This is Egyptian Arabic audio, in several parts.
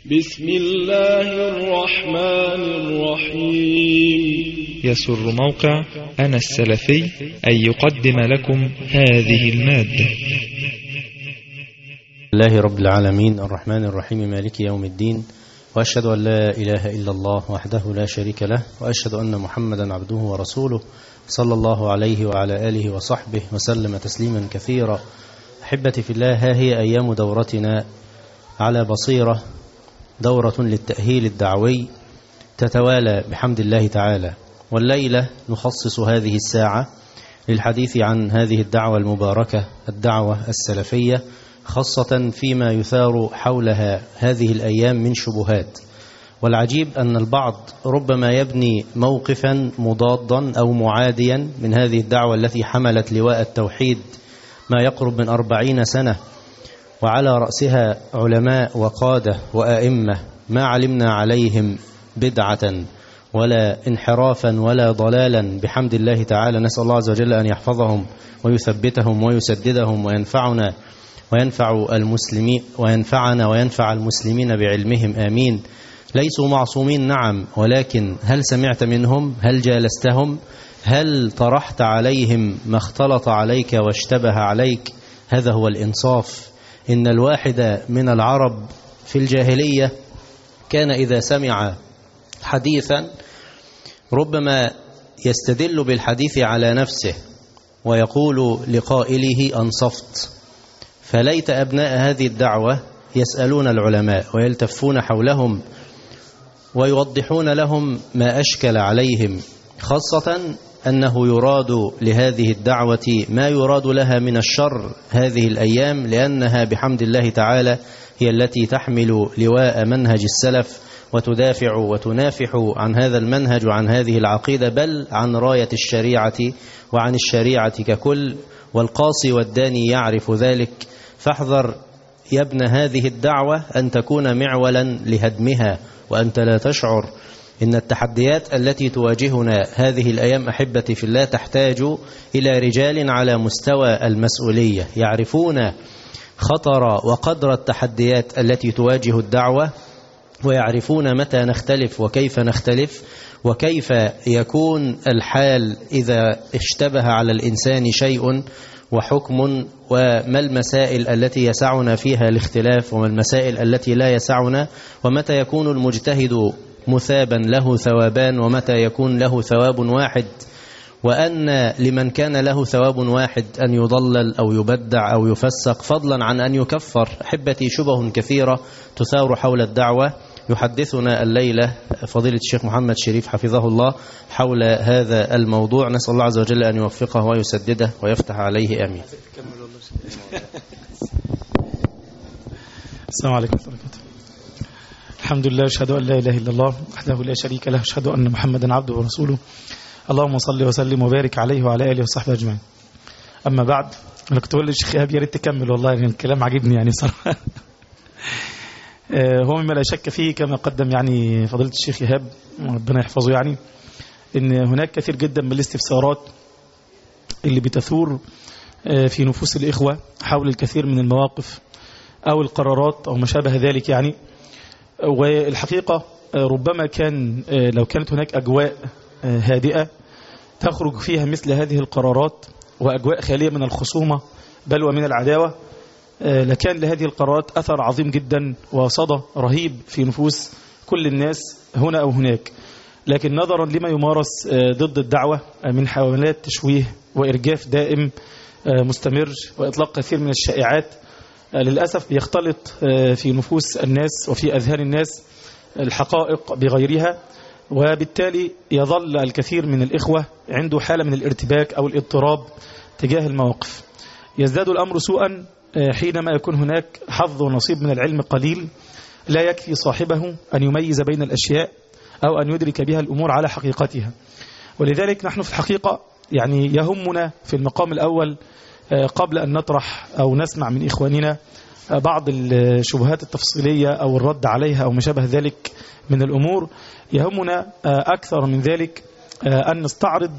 بسم الله الرحمن الرحيم يسر موقع أنا السلفي أن يقدم لكم هذه المادة الله رب العالمين الرحمن الرحيم مالك يوم الدين وأشهد أن لا إله إلا الله وحده لا شريك له وأشهد أن محمدا عبده ورسوله صلى الله عليه وعلى آله وصحبه وسلم تسليما كثيرا أحبتي في الله ها هي أيام دورتنا على بصيرة دورة للتأهيل الدعوي تتوالى بحمد الله تعالى والليلة نخصص هذه الساعة للحديث عن هذه الدعوة المباركة الدعوة السلفية خاصة فيما يثار حولها هذه الأيام من شبهات والعجيب أن البعض ربما يبني موقفا مضادا أو معاديا من هذه الدعوة التي حملت لواء التوحيد ما يقرب من أربعين سنة وعلى رأسها علماء وقادة وآئمة ما علمنا عليهم بدعة ولا انحرافا ولا ضلالا بحمد الله تعالى نسأل الله عز وجل أن يحفظهم ويثبتهم ويسددهم وينفعنا وينفع المسلمين وينفعنا وينفع المسلمين بعلمهم آمين ليسوا معصومين نعم ولكن هل سمعت منهم هل جالستهم هل طرحت عليهم ما اختلط عليك واشتبه عليك هذا هو الإنصاف إن الواحد من العرب في الجاهلية كان إذا سمع حديثا ربما يستدل بالحديث على نفسه ويقول لقائله أنصفت فليت أبناء هذه الدعوة يسألون العلماء ويلتفون حولهم ويوضحون لهم ما أشكل عليهم خاصة أنه يراد لهذه الدعوة ما يراد لها من الشر هذه الأيام لأنها بحمد الله تعالى هي التي تحمل لواء منهج السلف وتدافع وتنافح عن هذا المنهج وعن هذه العقيدة بل عن راية الشريعة وعن الشريعة ككل والقاصي والداني يعرف ذلك فاحذر يا ابن هذه الدعوة أن تكون معولا لهدمها وأنت لا تشعر إن التحديات التي تواجهنا هذه الأيام أحبتي في الله تحتاج إلى رجال على مستوى المسؤولية يعرفون خطر وقدر التحديات التي تواجه الدعوة ويعرفون متى نختلف وكيف نختلف وكيف يكون الحال إذا اشتبه على الإنسان شيء وحكم وما المسائل التي يسعنا فيها الاختلاف وما المسائل التي لا يسعنا ومتى يكون المجتهد مثابا له ثوابان ومتى يكون له ثواب واحد وأن لمن كان له ثواب واحد أن يضلل أو يبدع أو يفسق فضلا عن أن يكفر أحبتي شبه كثيرة تثار حول الدعوة يحدثنا الليلة فضيلة الشيخ محمد شريف حفظه الله حول هذا الموضوع نسأل الله عز وجل أن يوفقه ويسدده ويفتح عليه آمين السلام عليكم ورحمة الله وبركاته الحمد لله أشهد أن لا إله إلا الله وحده لا شريك له أشهد أن محمدا عبده ورسوله اللهم صل وسلم وبارك عليه وعلى آله وصحبه أجمعين أما بعد أنا كنت أقول للشيخ إيهاب يا ريت تكمل والله يعني الكلام عجبني يعني صراحة هو مما لا شك فيه كما قدم يعني فضيلة الشيخ إيهاب ربنا يحفظه يعني إن هناك كثير جدا من الاستفسارات اللي بتثور في نفوس الإخوة حول الكثير من المواقف أو القرارات أو ما شابه ذلك يعني والحقيقة ربما كان لو كانت هناك أجواء هادئة تخرج فيها مثل هذه القرارات وأجواء خالية من الخصومة بل ومن العداوة لكان لهذه القرارات أثر عظيم جدا وصدى رهيب في نفوس كل الناس هنا أو هناك لكن نظرا لما يمارس ضد الدعوة من حملات تشويه وإرجاف دائم مستمر وإطلاق كثير من الشائعات للأسف بيختلط في نفوس الناس وفي أذهان الناس الحقائق بغيرها وبالتالي يظل الكثير من الإخوة عنده حالة من الارتباك أو الاضطراب تجاه المواقف يزداد الأمر سوءا حينما يكون هناك حظ ونصيب من العلم قليل لا يكفي صاحبه أن يميز بين الأشياء أو أن يدرك بها الأمور على حقيقتها ولذلك نحن في الحقيقة يعني يهمنا في المقام الأول قبل أن نطرح أو نسمع من إخواننا بعض الشبهات التفصيلية أو الرد عليها أو ما شابه ذلك من الأمور يهمنا أكثر من ذلك أن نستعرض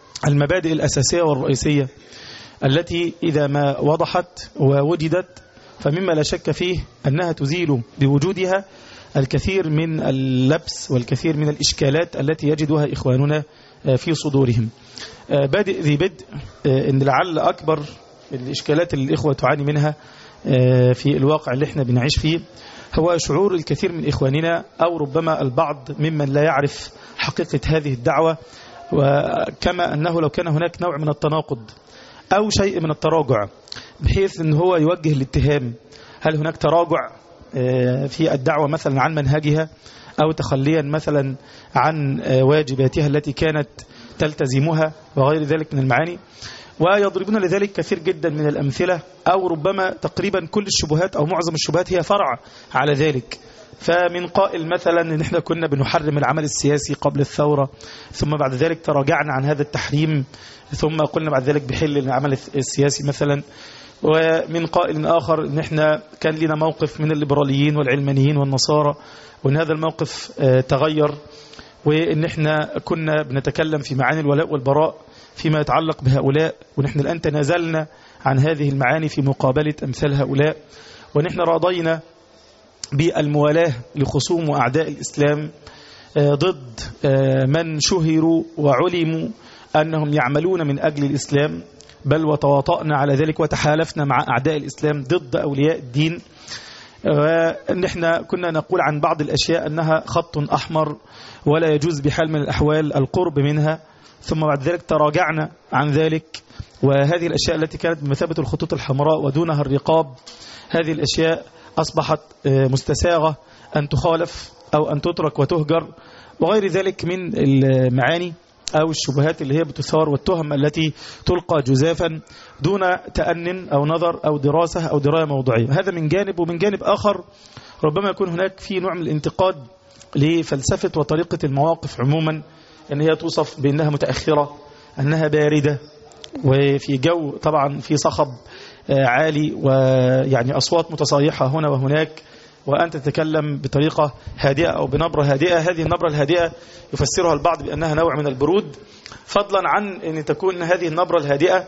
المبادئ الأساسية والرئيسية التي إذا ما وضحت ووجدت فمما لا شك فيه أنها تزيل بوجودها الكثير من اللبس والكثير من الإشكالات التي يجدها إخواننا في صدورهم بادئ ذي بدء أن لعل أكبر الإشكالات اللي الإخوة تعاني منها في الواقع اللي احنا بنعيش فيه هو شعور الكثير من إخواننا أو ربما البعض ممن لا يعرف حقيقة هذه الدعوة وكما أنه لو كان هناك نوع من التناقض أو شيء من التراجع بحيث أن هو يوجه الاتهام هل هناك تراجع في الدعوة مثلا عن منهجها أو تخليا مثلا عن واجباتها التي كانت تلتزمها وغير ذلك من المعاني ويضربون لذلك كثير جدا من الأمثلة أو ربما تقريبا كل الشبهات أو معظم الشبهات هي فرع على ذلك فمن قائل مثلا ان احنا كنا بنحرم العمل السياسي قبل الثورة ثم بعد ذلك تراجعنا عن هذا التحريم ثم قلنا بعد ذلك بحل العمل السياسي مثلا ومن قائل آخر ان احنا كان لنا موقف من الليبراليين والعلمانيين والنصارى وان هذا الموقف تغير وان احنا كنا بنتكلم في معاني الولاء والبراء فيما يتعلق بهؤلاء ونحن الآن تنازلنا عن هذه المعاني في مقابلة أمثال هؤلاء ونحن راضينا بالموالاة لخصوم وأعداء الإسلام ضد من شهروا وعلموا أنهم يعملون من أجل الإسلام بل وتواطأنا على ذلك وتحالفنا مع أعداء الإسلام ضد أولياء الدين ونحن كنا نقول عن بعض الأشياء أنها خط أحمر ولا يجوز بحال من الأحوال القرب منها ثم بعد ذلك تراجعنا عن ذلك وهذه الأشياء التي كانت بمثابة الخطوط الحمراء ودونها الرقاب هذه الأشياء أصبحت مستساغة أن تخالف أو أن تترك وتهجر وغير ذلك من المعاني أو الشبهات اللي هي بتثار والتهم التي تلقى جزافا دون تأن أو نظر أو دراسة أو دراية موضوعية هذا من جانب ومن جانب آخر ربما يكون هناك في نوع من الانتقاد لفلسفة وطريقة المواقف عموما أن هي توصف بأنها متأخرة أنها باردة وفي جو طبعا في صخب عالي ويعني أصوات متصايحة هنا وهناك وأن تتكلم بطريقة هادئة أو بنبرة هادئة هذه النبرة الهادئة يفسرها البعض بأنها نوع من البرود فضلا عن أن تكون هذه النبرة الهادئة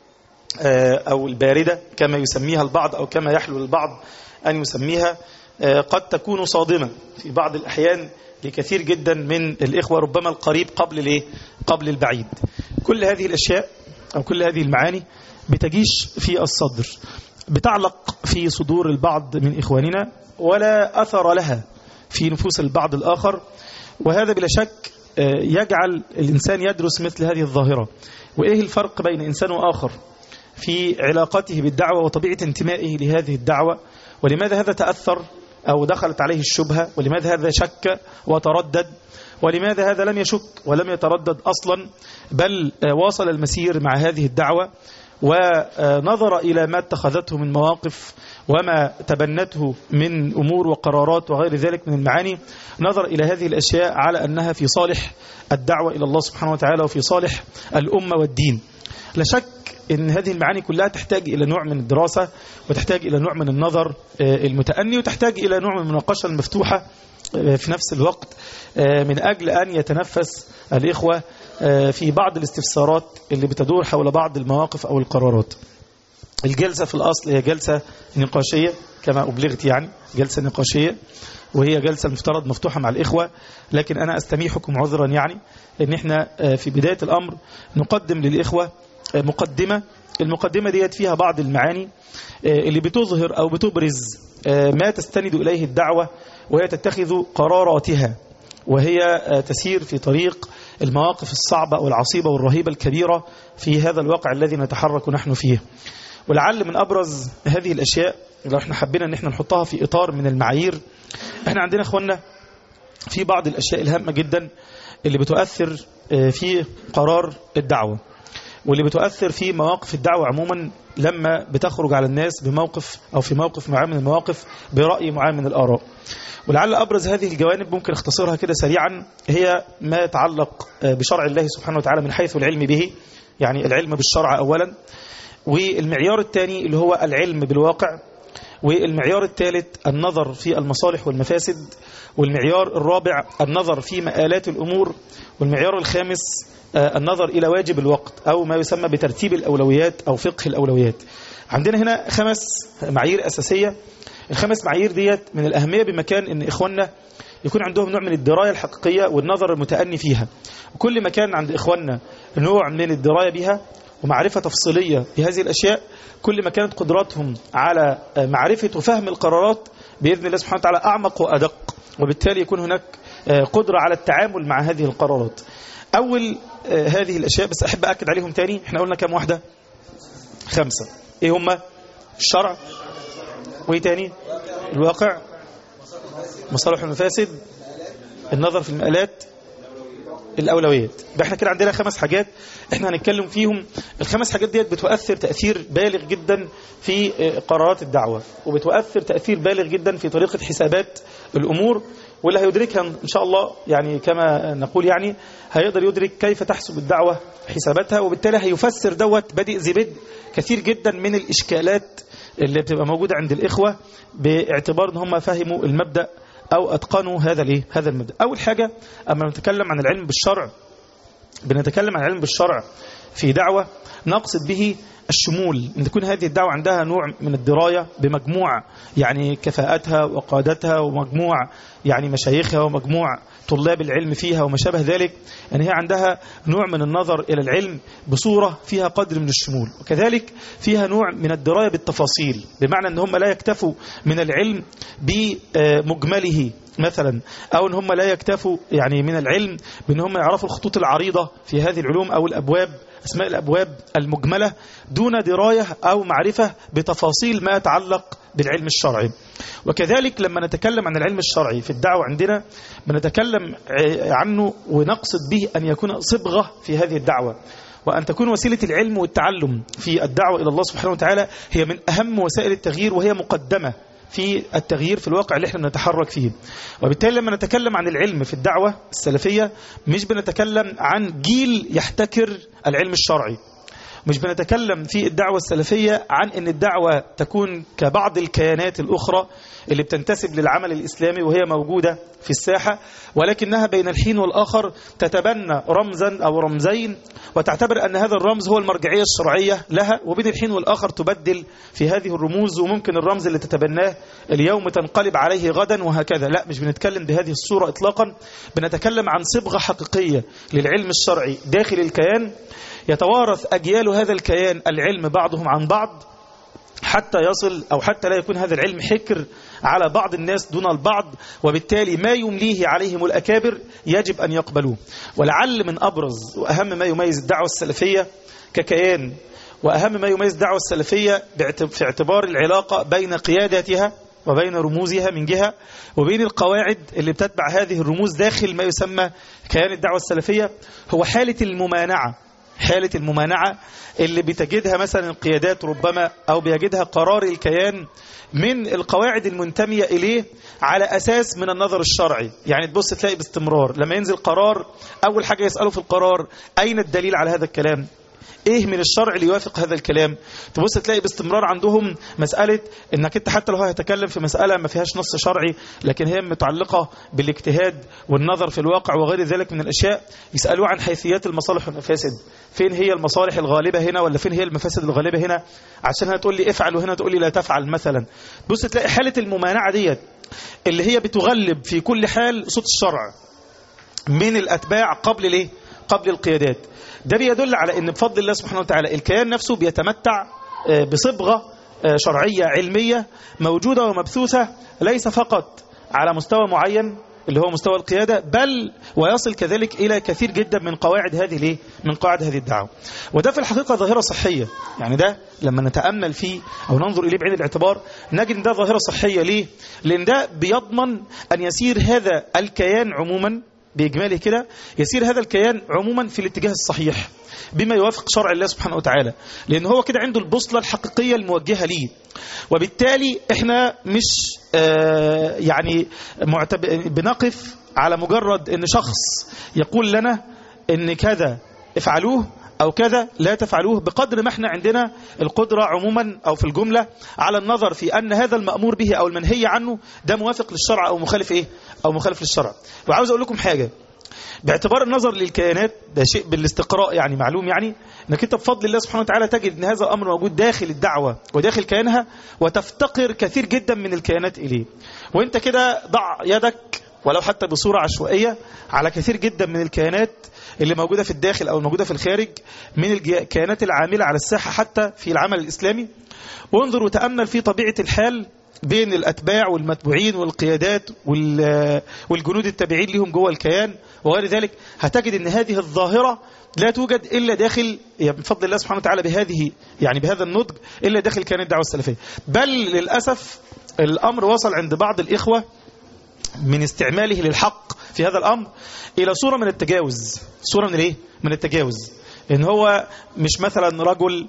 أو الباردة كما يسميها البعض أو كما يحلو البعض أن يسميها قد تكون صادمة في بعض الأحيان لكثير جدا من الإخوة ربما القريب قبل الايه قبل البعيد كل هذه الأشياء أو كل هذه المعاني بتجيش في الصدر بتعلق في صدور البعض من إخواننا ولا أثر لها في نفوس البعض الآخر وهذا بلا شك يجعل الإنسان يدرس مثل هذه الظاهرة وإيه الفرق بين إنسان وآخر في علاقته بالدعوة وطبيعة انتمائه لهذه الدعوة ولماذا هذا تأثر أو دخلت عليه الشبهة ولماذا هذا شك وتردد ولماذا هذا لم يشك ولم يتردد أصلا بل واصل المسير مع هذه الدعوة ونظر إلى ما اتخذته من مواقف وما تبنته من أمور وقرارات وغير ذلك من المعاني نظر إلى هذه الأشياء على أنها في صالح الدعوة إلى الله سبحانه وتعالى وفي صالح الأمة والدين لا شك ان هذه المعاني كلها تحتاج إلى نوع من الدراسة وتحتاج إلى نوع من النظر المتأني وتحتاج إلى نوع من المناقشة المفتوحة في نفس الوقت من أجل أن يتنفس الإخوة في بعض الاستفسارات اللي بتدور حول بعض المواقف أو القرارات الجلسة في الأصل هي جلسة نقاشية كما أبلغت يعني جلسة نقاشية وهي جلسة المفترض مفتوحة مع الإخوة لكن أنا أستميحكم عذرا يعني أن احنا في بداية الأمر نقدم للإخوة مقدمة المقدمة ديت فيها بعض المعاني اللي بتظهر أو بتبرز ما تستند إليه الدعوة وهي تتخذ قراراتها وهي تسير في طريق المواقف الصعبة والعصيبة والرهيبة الكبيرة في هذا الواقع الذي نتحرك نحن فيه ولعل من أبرز هذه الأشياء لو احنا حبينا ان احنا نحطها في إطار من المعايير احنا عندنا اخوانا في بعض الأشياء الهامة جدا اللي بتؤثر في قرار الدعوة واللي بتؤثر في مواقف الدعوة عموما لما بتخرج على الناس بموقف أو في موقف معين من المواقف برأي معين من الآراء ولعل أبرز هذه الجوانب ممكن اختصرها كده سريعا هي ما يتعلق بشرع الله سبحانه وتعالى من حيث العلم به يعني العلم بالشرع أولا والمعيار الثاني اللي هو العلم بالواقع والمعيار الثالث النظر في المصالح والمفاسد والمعيار الرابع النظر في مآلات الأمور والمعيار الخامس النظر إلى واجب الوقت أو ما يسمى بترتيب الأولويات أو فقه الأولويات عندنا هنا خمس معايير أساسية الخمس معايير ديت من الأهمية بمكان أن إخواننا يكون عندهم نوع من الدراية الحقيقية والنظر المتأني فيها وكل ما كان عند إخواننا نوع من الدراية بها ومعرفة تفصيلية بهذه الأشياء كل ما كانت قدراتهم على معرفة وفهم القرارات بإذن الله سبحانه وتعالى أعمق وأدق وبالتالي يكون هناك قدرة على التعامل مع هذه القرارات أول هذه الأشياء بس أحب أكد عليهم تاني احنا قلنا كم واحدة خمسة ايه هما الشرع وايه تاني الواقع مصالح المفاسد النظر في المآلات الأولويات يبقى احنا كده عندنا خمس حاجات احنا هنتكلم فيهم الخمس حاجات ديت بتؤثر تأثير بالغ جدا في قرارات الدعوة وبتؤثر تأثير بالغ جدا في طريقة حسابات الأمور واللي هيدركها إن شاء الله يعني كما نقول يعني هيقدر يدرك كيف تحسب الدعوة حساباتها وبالتالي هيفسر دوت بادئ ذي بدء كثير جدا من الإشكالات اللي بتبقى موجودة عند الإخوة باعتبار ان هم فهموا المبدأ أو أتقنوا هذا الايه هذا المبدأ أول حاجة أما نتكلم عن العلم بالشرع بنتكلم عن العلم بالشرع في دعوة نقصد به الشمول ان تكون هذه الدعوة عندها نوع من الدراية بمجموع يعني كفاءتها وقادتها ومجموع يعني مشايخها ومجموع طلاب العلم فيها وما شابه ذلك أن يعني هي عندها نوع من النظر إلى العلم بصورة فيها قدر من الشمول وكذلك فيها نوع من الدراية بالتفاصيل بمعنى أن هم لا يكتفوا من العلم بمجمله مثلا أو أن هم لا يكتفوا يعني من العلم بأن هم يعرفوا الخطوط العريضة في هذه العلوم أو الأبواب أسماء الأبواب المجملة دون دراية أو معرفة بتفاصيل ما يتعلق بالعلم الشرعي وكذلك لما نتكلم عن العلم الشرعي في الدعوة عندنا بنتكلم عنه ونقصد به أن يكون صبغة في هذه الدعوة وأن تكون وسيلة العلم والتعلم في الدعوة إلى الله سبحانه وتعالى هي من أهم وسائل التغيير وهي مقدمة في التغيير في الواقع اللي احنا بنتحرك فيه وبالتالي لما نتكلم عن العلم في الدعوة السلفية مش بنتكلم عن جيل يحتكر العلم الشرعي مش بنتكلم في الدعوة السلفية عن ان الدعوة تكون كبعض الكيانات الأخرى اللي بتنتسب للعمل الإسلامي وهي موجودة في الساحة ولكنها بين الحين والآخر تتبنى رمزا أو رمزين وتعتبر أن هذا الرمز هو المرجعية الشرعية لها وبين الحين والآخر تبدل في هذه الرموز وممكن الرمز اللي تتبناه اليوم تنقلب عليه غدا وهكذا لا مش بنتكلم بهذه الصورة إطلاقا بنتكلم عن صبغة حقيقية للعلم الشرعي داخل الكيان يتوارث أجيال هذا الكيان العلم بعضهم عن بعض حتى يصل أو حتى لا يكون هذا العلم حكر على بعض الناس دون البعض وبالتالي ما يمليه عليهم الأكابر يجب أن يقبلوه ولعل من أبرز وأهم ما يميز الدعوة السلفية ككيان وأهم ما يميز الدعوة السلفية في اعتبار العلاقة بين قياداتها وبين رموزها من جهة وبين القواعد اللي بتتبع هذه الرموز داخل ما يسمى كيان الدعوة السلفية هو حالة الممانعة حالة الممانعة اللي بتجدها مثلا القيادات ربما أو بيجدها قرار الكيان من القواعد المنتمية إليه على أساس من النظر الشرعي يعني تبص تلاقي باستمرار لما ينزل قرار أول حاجة يسأله في القرار أين الدليل على هذا الكلام ايه من الشرع اللي يوافق هذا الكلام تبص تلاقي باستمرار عندهم مسألة انك انت حتى لو هتكلم في مسألة ما فيهاش نص شرعي لكن هي متعلقة بالاجتهاد والنظر في الواقع وغير ذلك من الاشياء يسألوه عن حيثيات المصالح والمفاسد فين هي المصالح الغالبة هنا ولا فين هي المفاسد الغالبة هنا عشان هنا تقول لي افعل وهنا تقول لي لا تفعل مثلا بص تلاقي حالة الممانعة ديت اللي هي بتغلب في كل حال صوت الشرع من الأتباع قبل ليه قبل القيادات ده بيدل على ان بفضل الله سبحانه وتعالى الكيان نفسه بيتمتع بصبغة شرعية علمية موجودة ومبثوثة ليس فقط على مستوى معين اللي هو مستوى القيادة بل ويصل كذلك إلى كثير جدا من قواعد هذه ليه؟ من قواعد هذه الدعوة وده في الحقيقة ظاهرة صحية يعني ده لما نتأمل فيه أو ننظر إليه بعين الاعتبار نجد ده ظاهرة صحية ليه؟ لأن ده بيضمن أن يسير هذا الكيان عموما بإجماله كده يسير هذا الكيان عموما في الاتجاه الصحيح بما يوافق شرع الله سبحانه وتعالى لأن هو كده عنده البوصلة الحقيقية الموجهة ليه وبالتالي احنا مش آه يعني معتب... بنقف على مجرد ان شخص يقول لنا ان كذا افعلوه أو كذا لا تفعلوه بقدر ما احنا عندنا القدرة عموما أو في الجملة على النظر في أن هذا المأمور به أو المنهي عنه ده موافق للشرع أو مخالف إيه أو مخالف للشرع وعاوز أقول لكم حاجة باعتبار النظر للكيانات ده شيء بالاستقراء يعني معلوم يعني انك انت بفضل الله سبحانه وتعالى تجد ان هذا الامر موجود داخل الدعوه وداخل كيانها وتفتقر كثير جدا من الكيانات اليه وانت كده ضع يدك ولو حتى بصوره عشوائيه على كثير جدا من الكيانات اللي موجوده في الداخل او الموجوده في الخارج من الكيانات العامله على الساحه حتى في العمل الاسلامي وانظر وتامل في طبيعه الحال بين الأتباع والمتبوعين والقيادات والجنود التابعين لهم جوه الكيان وغير ذلك هتجد أن هذه الظاهرة لا توجد إلا داخل بفضل الله سبحانه وتعالى بهذه يعني بهذا النضج إلا داخل كيان الدعوة السلفية بل للأسف الأمر وصل عند بعض الإخوة من استعماله للحق في هذا الأمر إلى صورة من التجاوز صورة من الإيه؟ من التجاوز إن هو مش مثلا رجل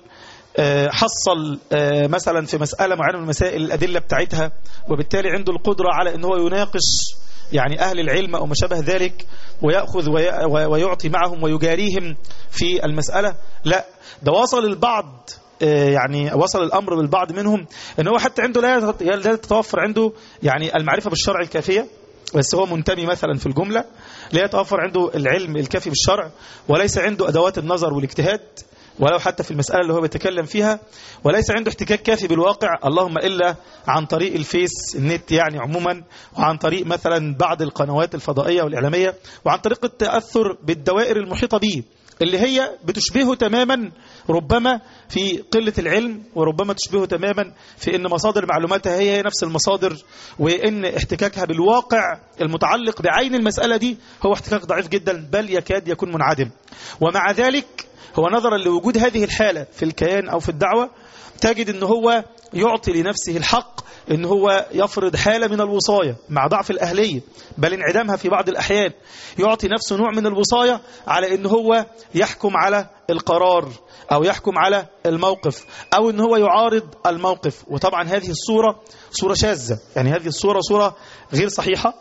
حصل مثلا في مسألة معينة من المسائل الأدلة بتاعتها وبالتالي عنده القدرة على أن هو يناقش يعني أهل العلم أو ما شابه ذلك ويأخذ ويعطي معهم ويجاريهم في المسألة لا ده وصل البعض يعني وصل الأمر بالبعض منهم أن هو حتى عنده لا تتوفر عنده يعني المعرفة بالشرع الكافية بس هو منتمي مثلا في الجملة لا يتوفر عنده العلم الكافي بالشرع وليس عنده أدوات النظر والاجتهاد ولو حتى في المسألة اللي هو بيتكلم فيها وليس عنده احتكاك كافي بالواقع اللهم إلا عن طريق الفيس النت يعني عموما وعن طريق مثلا بعض القنوات الفضائية والإعلامية وعن طريق التأثر بالدوائر المحيطة به اللي هي بتشبهه تماما ربما في قلة العلم وربما تشبهه تماما في ان مصادر معلوماتها هي, هي نفس المصادر وان احتكاكها بالواقع المتعلق بعين المسألة دي هو احتكاك ضعيف جدا بل يكاد يكون منعدم ومع ذلك هو نظرا لوجود هذه الحالة في الكيان أو في الدعوة تجد ان هو يعطي لنفسه الحق ان هو يفرض حالة من الوصاية مع ضعف الأهلية بل انعدامها في بعض الأحيان يعطي نفسه نوع من الوصاية على ان هو يحكم على القرار أو يحكم على الموقف أو ان هو يعارض الموقف وطبعا هذه الصورة صورة شاذة يعني هذه الصورة صورة غير صحيحة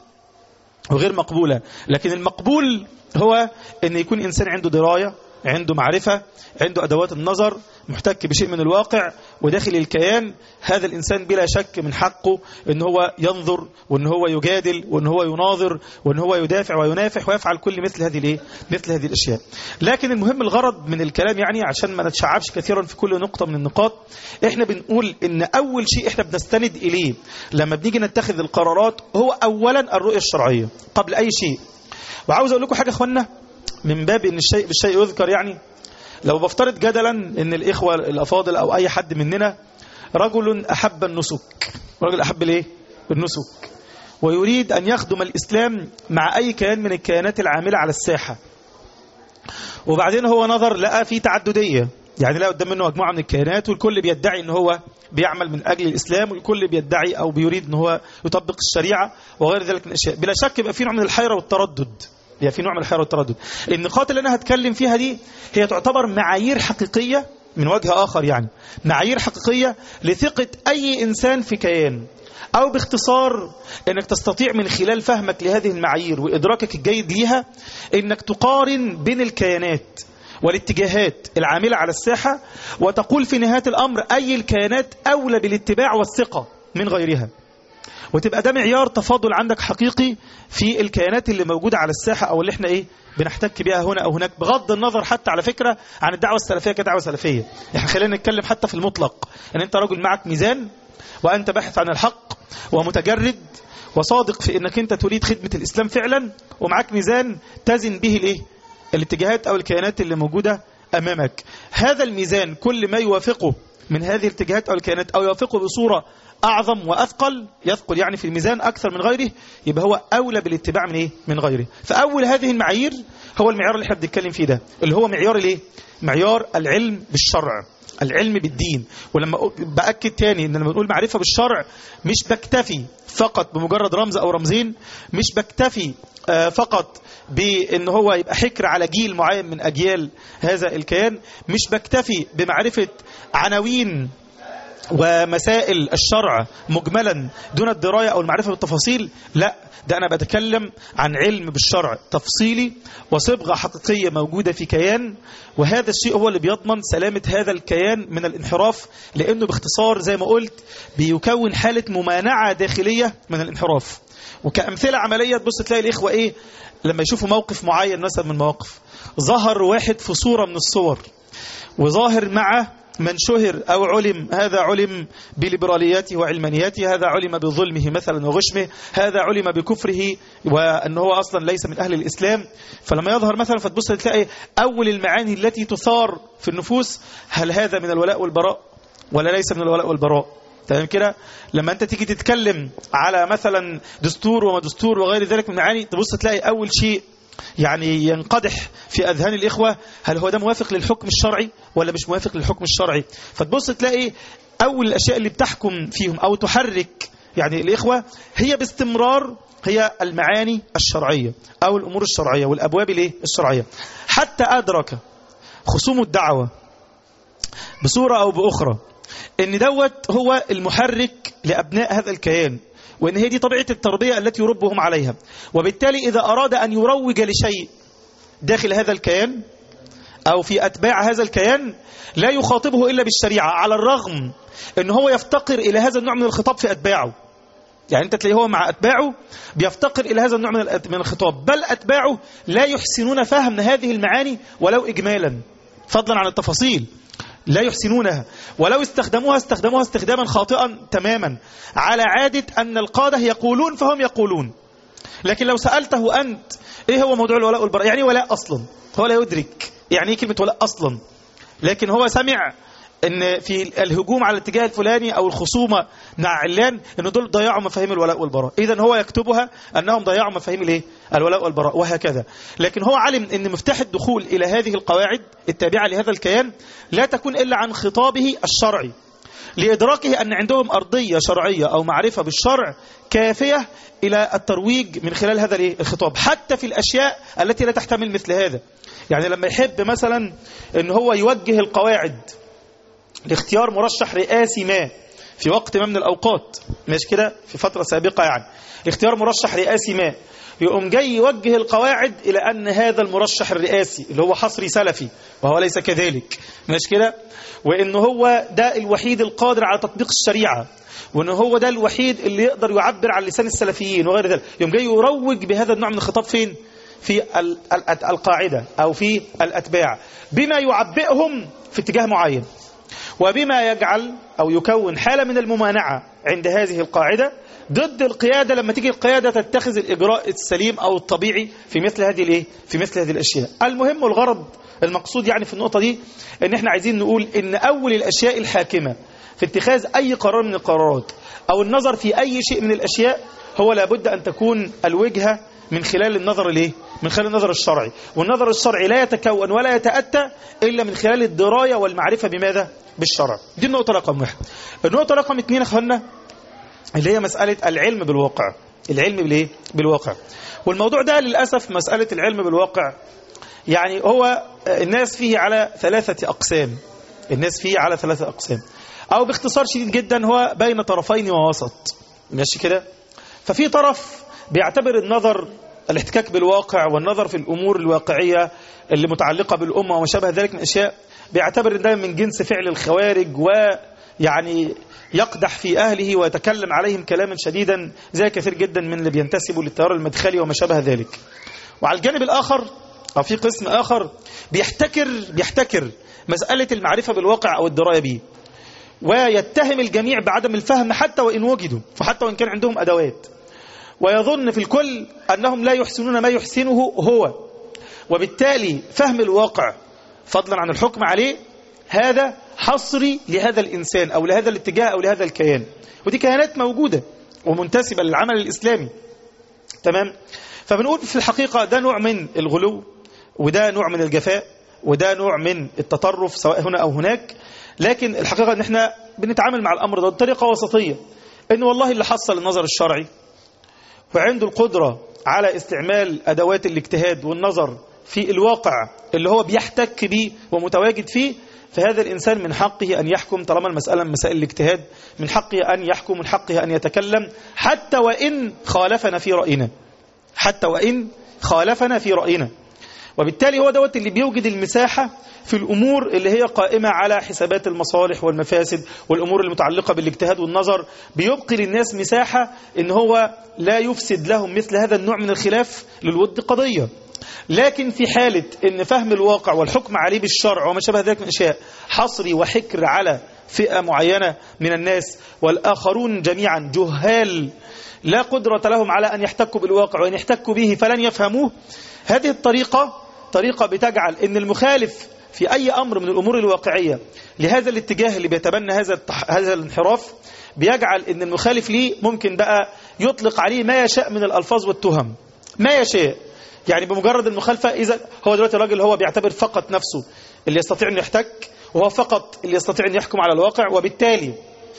وغير مقبولة لكن المقبول هو ان يكون إنسان عنده دراية عنده معرفة عنده أدوات النظر محتك بشيء من الواقع وداخل الكيان هذا الإنسان بلا شك من حقه أن هو ينظر وأن هو يجادل وأن هو يناظر وأن هو يدافع وينافح ويفعل كل مثل هذه الايه مثل هذه الأشياء لكن المهم الغرض من الكلام يعني عشان ما نتشعبش كثيرا في كل نقطة من النقاط احنا بنقول ان أول شيء احنا بنستند إليه لما بنيجي نتخذ القرارات هو أولا الرؤية الشرعية قبل أي شيء وعاوز أقول لكم حاجة أخوانا من باب ان الشيء بالشيء يذكر يعني لو بفترض جدلا ان الاخوة الافاضل او اي حد مننا رجل احب النسك رجل احب الايه النسك ويريد ان يخدم الاسلام مع اي كيان من الكيانات العاملة على الساحة وبعدين هو نظر لقى في تعددية يعني لا قدام منه مجموعة من الكيانات والكل بيدعي ان هو بيعمل من أجل الإسلام والكل بيدعي أو بيريد ان هو يطبق الشريعة وغير ذلك من الأشياء بلا شك يبقى في نوع من الحيرة والتردد هي في نوع من الحيرة والتردد النقاط اللي أنا هتكلم فيها دي هي تعتبر معايير حقيقية من وجه آخر يعني معايير حقيقية لثقة أي إنسان في كيان أو باختصار أنك تستطيع من خلال فهمك لهذه المعايير وإدراكك الجيد ليها أنك تقارن بين الكيانات والاتجاهات العاملة على الساحة وتقول في نهاية الأمر أي الكيانات أولى بالاتباع والثقة من غيرها وتبقى ده معيار تفاضل عندك حقيقي في الكيانات اللي موجودة على الساحة أو اللي احنا إيه بنحتك بها هنا أو هناك بغض النظر حتى على فكرة عن الدعوة السلفية كدعوة سلفية احنا خلينا نتكلم حتى في المطلق ان انت رجل معك ميزان وأنت باحث عن الحق ومتجرد وصادق في انك انت تريد خدمة الإسلام فعلا ومعك ميزان تزن به الايه الاتجاهات أو الكيانات اللي موجودة أمامك هذا الميزان كل ما يوافقه من هذه الاتجاهات أو الكيانات أو يوافقه بصورة أعظم وأثقل يثقل يعني في الميزان أكثر من غيره يبقى هو أولى بالاتباع من إيه؟ من غيره فأول هذه المعايير هو المعيار اللي احنا بنتكلم فيه ده اللي هو معيار الايه معيار العلم بالشرع العلم بالدين ولما بأكد تاني ان لما بنقول معرفة بالشرع مش بكتفي فقط بمجرد رمز او رمزين مش بكتفي فقط بان هو يبقى حكر على جيل معين من اجيال هذا الكيان مش بكتفي بمعرفة عناوين ومسائل الشرع مجملا دون الدراية أو المعرفة بالتفاصيل لا ده أنا بتكلم عن علم بالشرع تفصيلي وصبغة حقيقية موجودة في كيان وهذا الشيء هو اللي بيضمن سلامة هذا الكيان من الانحراف لأنه باختصار زي ما قلت بيكون حالة ممانعة داخلية من الانحراف وكأمثلة عملية تبص تلاقي الإخوة إيه لما يشوفوا موقف معين مثلا من المواقف ظهر واحد في صورة من الصور وظاهر مع من شهر أو علم هذا علم بليبرالياته وعلمانياته هذا علم بظلمه مثلا وغشمه هذا علم بكفره وأنه هو أصلا ليس من أهل الإسلام فلما يظهر مثلا فتبص تلاقي أول المعاني التي تثار في النفوس هل هذا من الولاء والبراء ولا ليس من الولاء والبراء تمام كده لما انت تيجي تتكلم على مثلا دستور وما دستور وغير ذلك من معاني تبص تلاقي اول شيء يعني ينقدح في أذهان الإخوة هل هو ده موافق للحكم الشرعي ولا مش موافق للحكم الشرعي فتبص تلاقي أول الأشياء اللي بتحكم فيهم أو تحرك يعني الإخوة هي باستمرار هي المعاني الشرعية أو الأمور الشرعية والأبواب الايه الشرعية حتى أدرك خصوم الدعوة بصورة أو بأخرى ان دوت هو المحرك لأبناء هذا الكيان وإن هي دي طبيعة التربية التي يربهم عليها وبالتالي إذا أراد أن يروج لشيء داخل هذا الكيان أو في أتباع هذا الكيان لا يخاطبه إلا بالشريعة على الرغم أن هو يفتقر إلى هذا النوع من الخطاب في أتباعه يعني أنت تلاقيه هو مع أتباعه بيفتقر إلى هذا النوع من من الخطاب بل أتباعه لا يحسنون فهم هذه المعاني ولو إجمالا فضلا عن التفاصيل لا يحسنونها ولو استخدموها استخدموها استخداما خاطئا تماما على عادة أن القادة يقولون فهم يقولون لكن لو سألته أنت إيه هو موضوع الولاء والبراء يعني ولاء أصلا هو لا يدرك يعني إيه كلمة ولاء أصلا لكن هو سمع ان في الهجوم على الاتجاه الفلاني او الخصومه مع علان ان دول ضيعوا مفاهيم الولاء والبراء اذا هو يكتبها انهم ضيعوا مفاهيم الايه الولاء والبراء وهكذا لكن هو علم ان مفتاح الدخول الى هذه القواعد التابعه لهذا الكيان لا تكون الا عن خطابه الشرعي لإدراكه أن عندهم أرضية شرعية أو معرفة بالشرع كافية إلى الترويج من خلال هذا الخطاب حتى في الأشياء التي لا تحتمل مثل هذا يعني لما يحب مثلا أن هو يوجه القواعد لاختيار مرشح رئاسي ما في وقت ما من الأوقات ماشي كده في فترة سابقة يعني اختيار مرشح رئاسي ما يقوم جاي يوجه القواعد إلى أن هذا المرشح الرئاسي اللي هو حصري سلفي وهو ليس كذلك ماشي كده وإن هو ده الوحيد القادر على تطبيق الشريعة وإن هو ده الوحيد اللي يقدر يعبر عن لسان السلفيين وغير ذلك يقوم جاي يروج بهذا النوع من الخطاب فين في القاعدة أو في الأتباع بما يعبئهم في اتجاه معين وبما يجعل أو يكون حالة من الممانعة عند هذه القاعدة ضد القيادة لما تيجي القيادة تتخذ الإجراء السليم أو الطبيعي في مثل هذه الإيه؟ في مثل هذه الأشياء المهم والغرض المقصود يعني في النقطة دي ان احنا عايزين نقول ان أول الأشياء الحاكمة في اتخاذ أي قرار من القرارات أو النظر في أي شيء من الأشياء هو لابد أن تكون الوجهة من خلال النظر الايه من خلال النظر الشرعي والنظر الشرعي لا يتكون ولا يتأتى إلا من خلال الدراية والمعرفة بماذا بالشرع دي النقطة رقم واحد النقطة رقم اثنين يا اخوانا اللي هي مسألة العلم بالواقع العلم بالايه بالواقع والموضوع ده للأسف مسألة العلم بالواقع يعني هو الناس فيه على ثلاثة أقسام الناس فيه على ثلاثة أقسام أو باختصار شديد جدا هو بين طرفين ووسط ماشي كده ففي طرف بيعتبر النظر الاحتكاك بالواقع والنظر في الأمور الواقعية اللي متعلقة بالأمة وما شابه ذلك من أشياء بيعتبر ده من جنس فعل الخوارج ويعني يقدح في أهله ويتكلم عليهم كلاما شديدا زي كثير جدا من اللي بينتسبوا للتيار المدخلي وما شابه ذلك وعلى الجانب الآخر أو في قسم آخر بيحتكر بيحتكر مسألة المعرفة بالواقع أو الدراية به ويتهم الجميع بعدم الفهم حتى وإن وجدوا وحتى وإن كان عندهم أدوات ويظن في الكل أنهم لا يحسنون ما يحسنه هو وبالتالي فهم الواقع فضلا عن الحكم عليه هذا حصري لهذا الإنسان أو لهذا الاتجاه أو لهذا الكيان ودي كيانات موجودة ومنتسبة للعمل الإسلامي تمام فبنقول في الحقيقة ده نوع من الغلو وده نوع من الجفاء وده نوع من التطرف سواء هنا أو هناك لكن الحقيقة ان احنا بنتعامل مع الأمر ده بطريقة وسطية ان والله اللي حصل النظر الشرعي وعنده القدرة على استعمال أدوات الاجتهاد والنظر في الواقع اللي هو بيحتك به ومتواجد فيه فهذا الإنسان من حقه أن يحكم طالما المسألة من مسائل الاجتهاد من حقه أن يحكم من حقه أن يتكلم حتى وإن خالفنا في رأينا حتى وإن خالفنا في رأينا وبالتالي هو دوت اللي بيوجد المساحة في الأمور اللي هي قائمة على حسابات المصالح والمفاسد والأمور المتعلقة بالاجتهاد والنظر بيبقي للناس مساحة إن هو لا يفسد لهم مثل هذا النوع من الخلاف للود قضية لكن في حالة ان فهم الواقع والحكم عليه بالشرع وما شابه ذلك من اشياء حصري وحكر على فئة معينة من الناس والآخرون جميعا جهال لا قدرة لهم على أن يحتكوا بالواقع وأن يحتكوا به فلن يفهموه هذه الطريقة طريقة بتجعل أن المخالف في أي أمر من الأمور الواقعية لهذا الاتجاه اللي بيتبنى هذا التح... هذا الانحراف بيجعل أن المخالف ليه ممكن بقى يطلق عليه ما يشاء من الألفاظ والتهم ما يشاء يعني بمجرد المخالفة إذا هو دلوقتي الراجل هو بيعتبر فقط نفسه اللي يستطيع أن يحتك وهو فقط اللي يستطيع أن يحكم على الواقع وبالتالي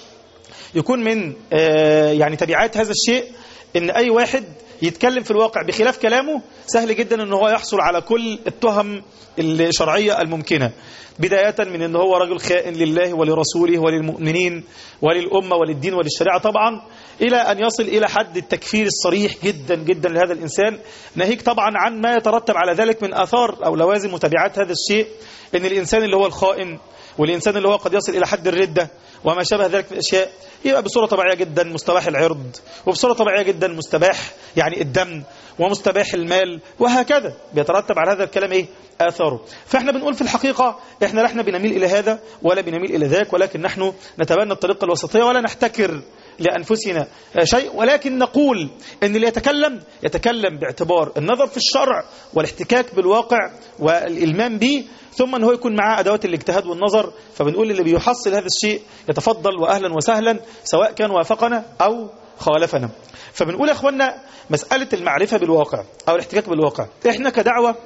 يكون من آه يعني تبعات هذا الشيء ان اي واحد يتكلم في الواقع بخلاف كلامه سهل جدا ان هو يحصل على كل التهم الشرعية الممكنة بداية من ان هو رجل خائن لله ولرسوله وللمؤمنين وللأمة وللدين وللشريعة طبعا إلى أن يصل إلى حد التكفير الصريح جدا جدا لهذا الإنسان ناهيك طبعا عن ما يترتب على ذلك من آثار أو لوازم وتبعات هذا الشيء ان الإنسان اللي هو الخائن والإنسان اللي هو قد يصل إلى حد الردة وما شابه ذلك من الأشياء يبقى بصورة طبيعية جدا مستباح العرض وبصورة طبيعية جدا مستباح يعني الدم ومستباح المال وهكذا بيترتب على هذا الكلام ايه آثاره فاحنا بنقول في الحقيقة احنا لا احنا بنميل إلى هذا ولا بنميل إلى ذاك ولكن نحن نتبنى الطريقة الوسطية ولا نحتكر لأنفسنا شيء ولكن نقول أن اللي يتكلم يتكلم باعتبار النظر في الشرع والاحتكاك بالواقع والإلمام به ثم أن هو يكون معاه أدوات الاجتهاد والنظر فبنقول اللي بيحصل هذا الشيء يتفضل وأهلا وسهلا سواء كان وافقنا أو خالفنا فبنقول يا أخوانا مسألة المعرفة بالواقع أو الاحتكاك بالواقع إحنا كدعوة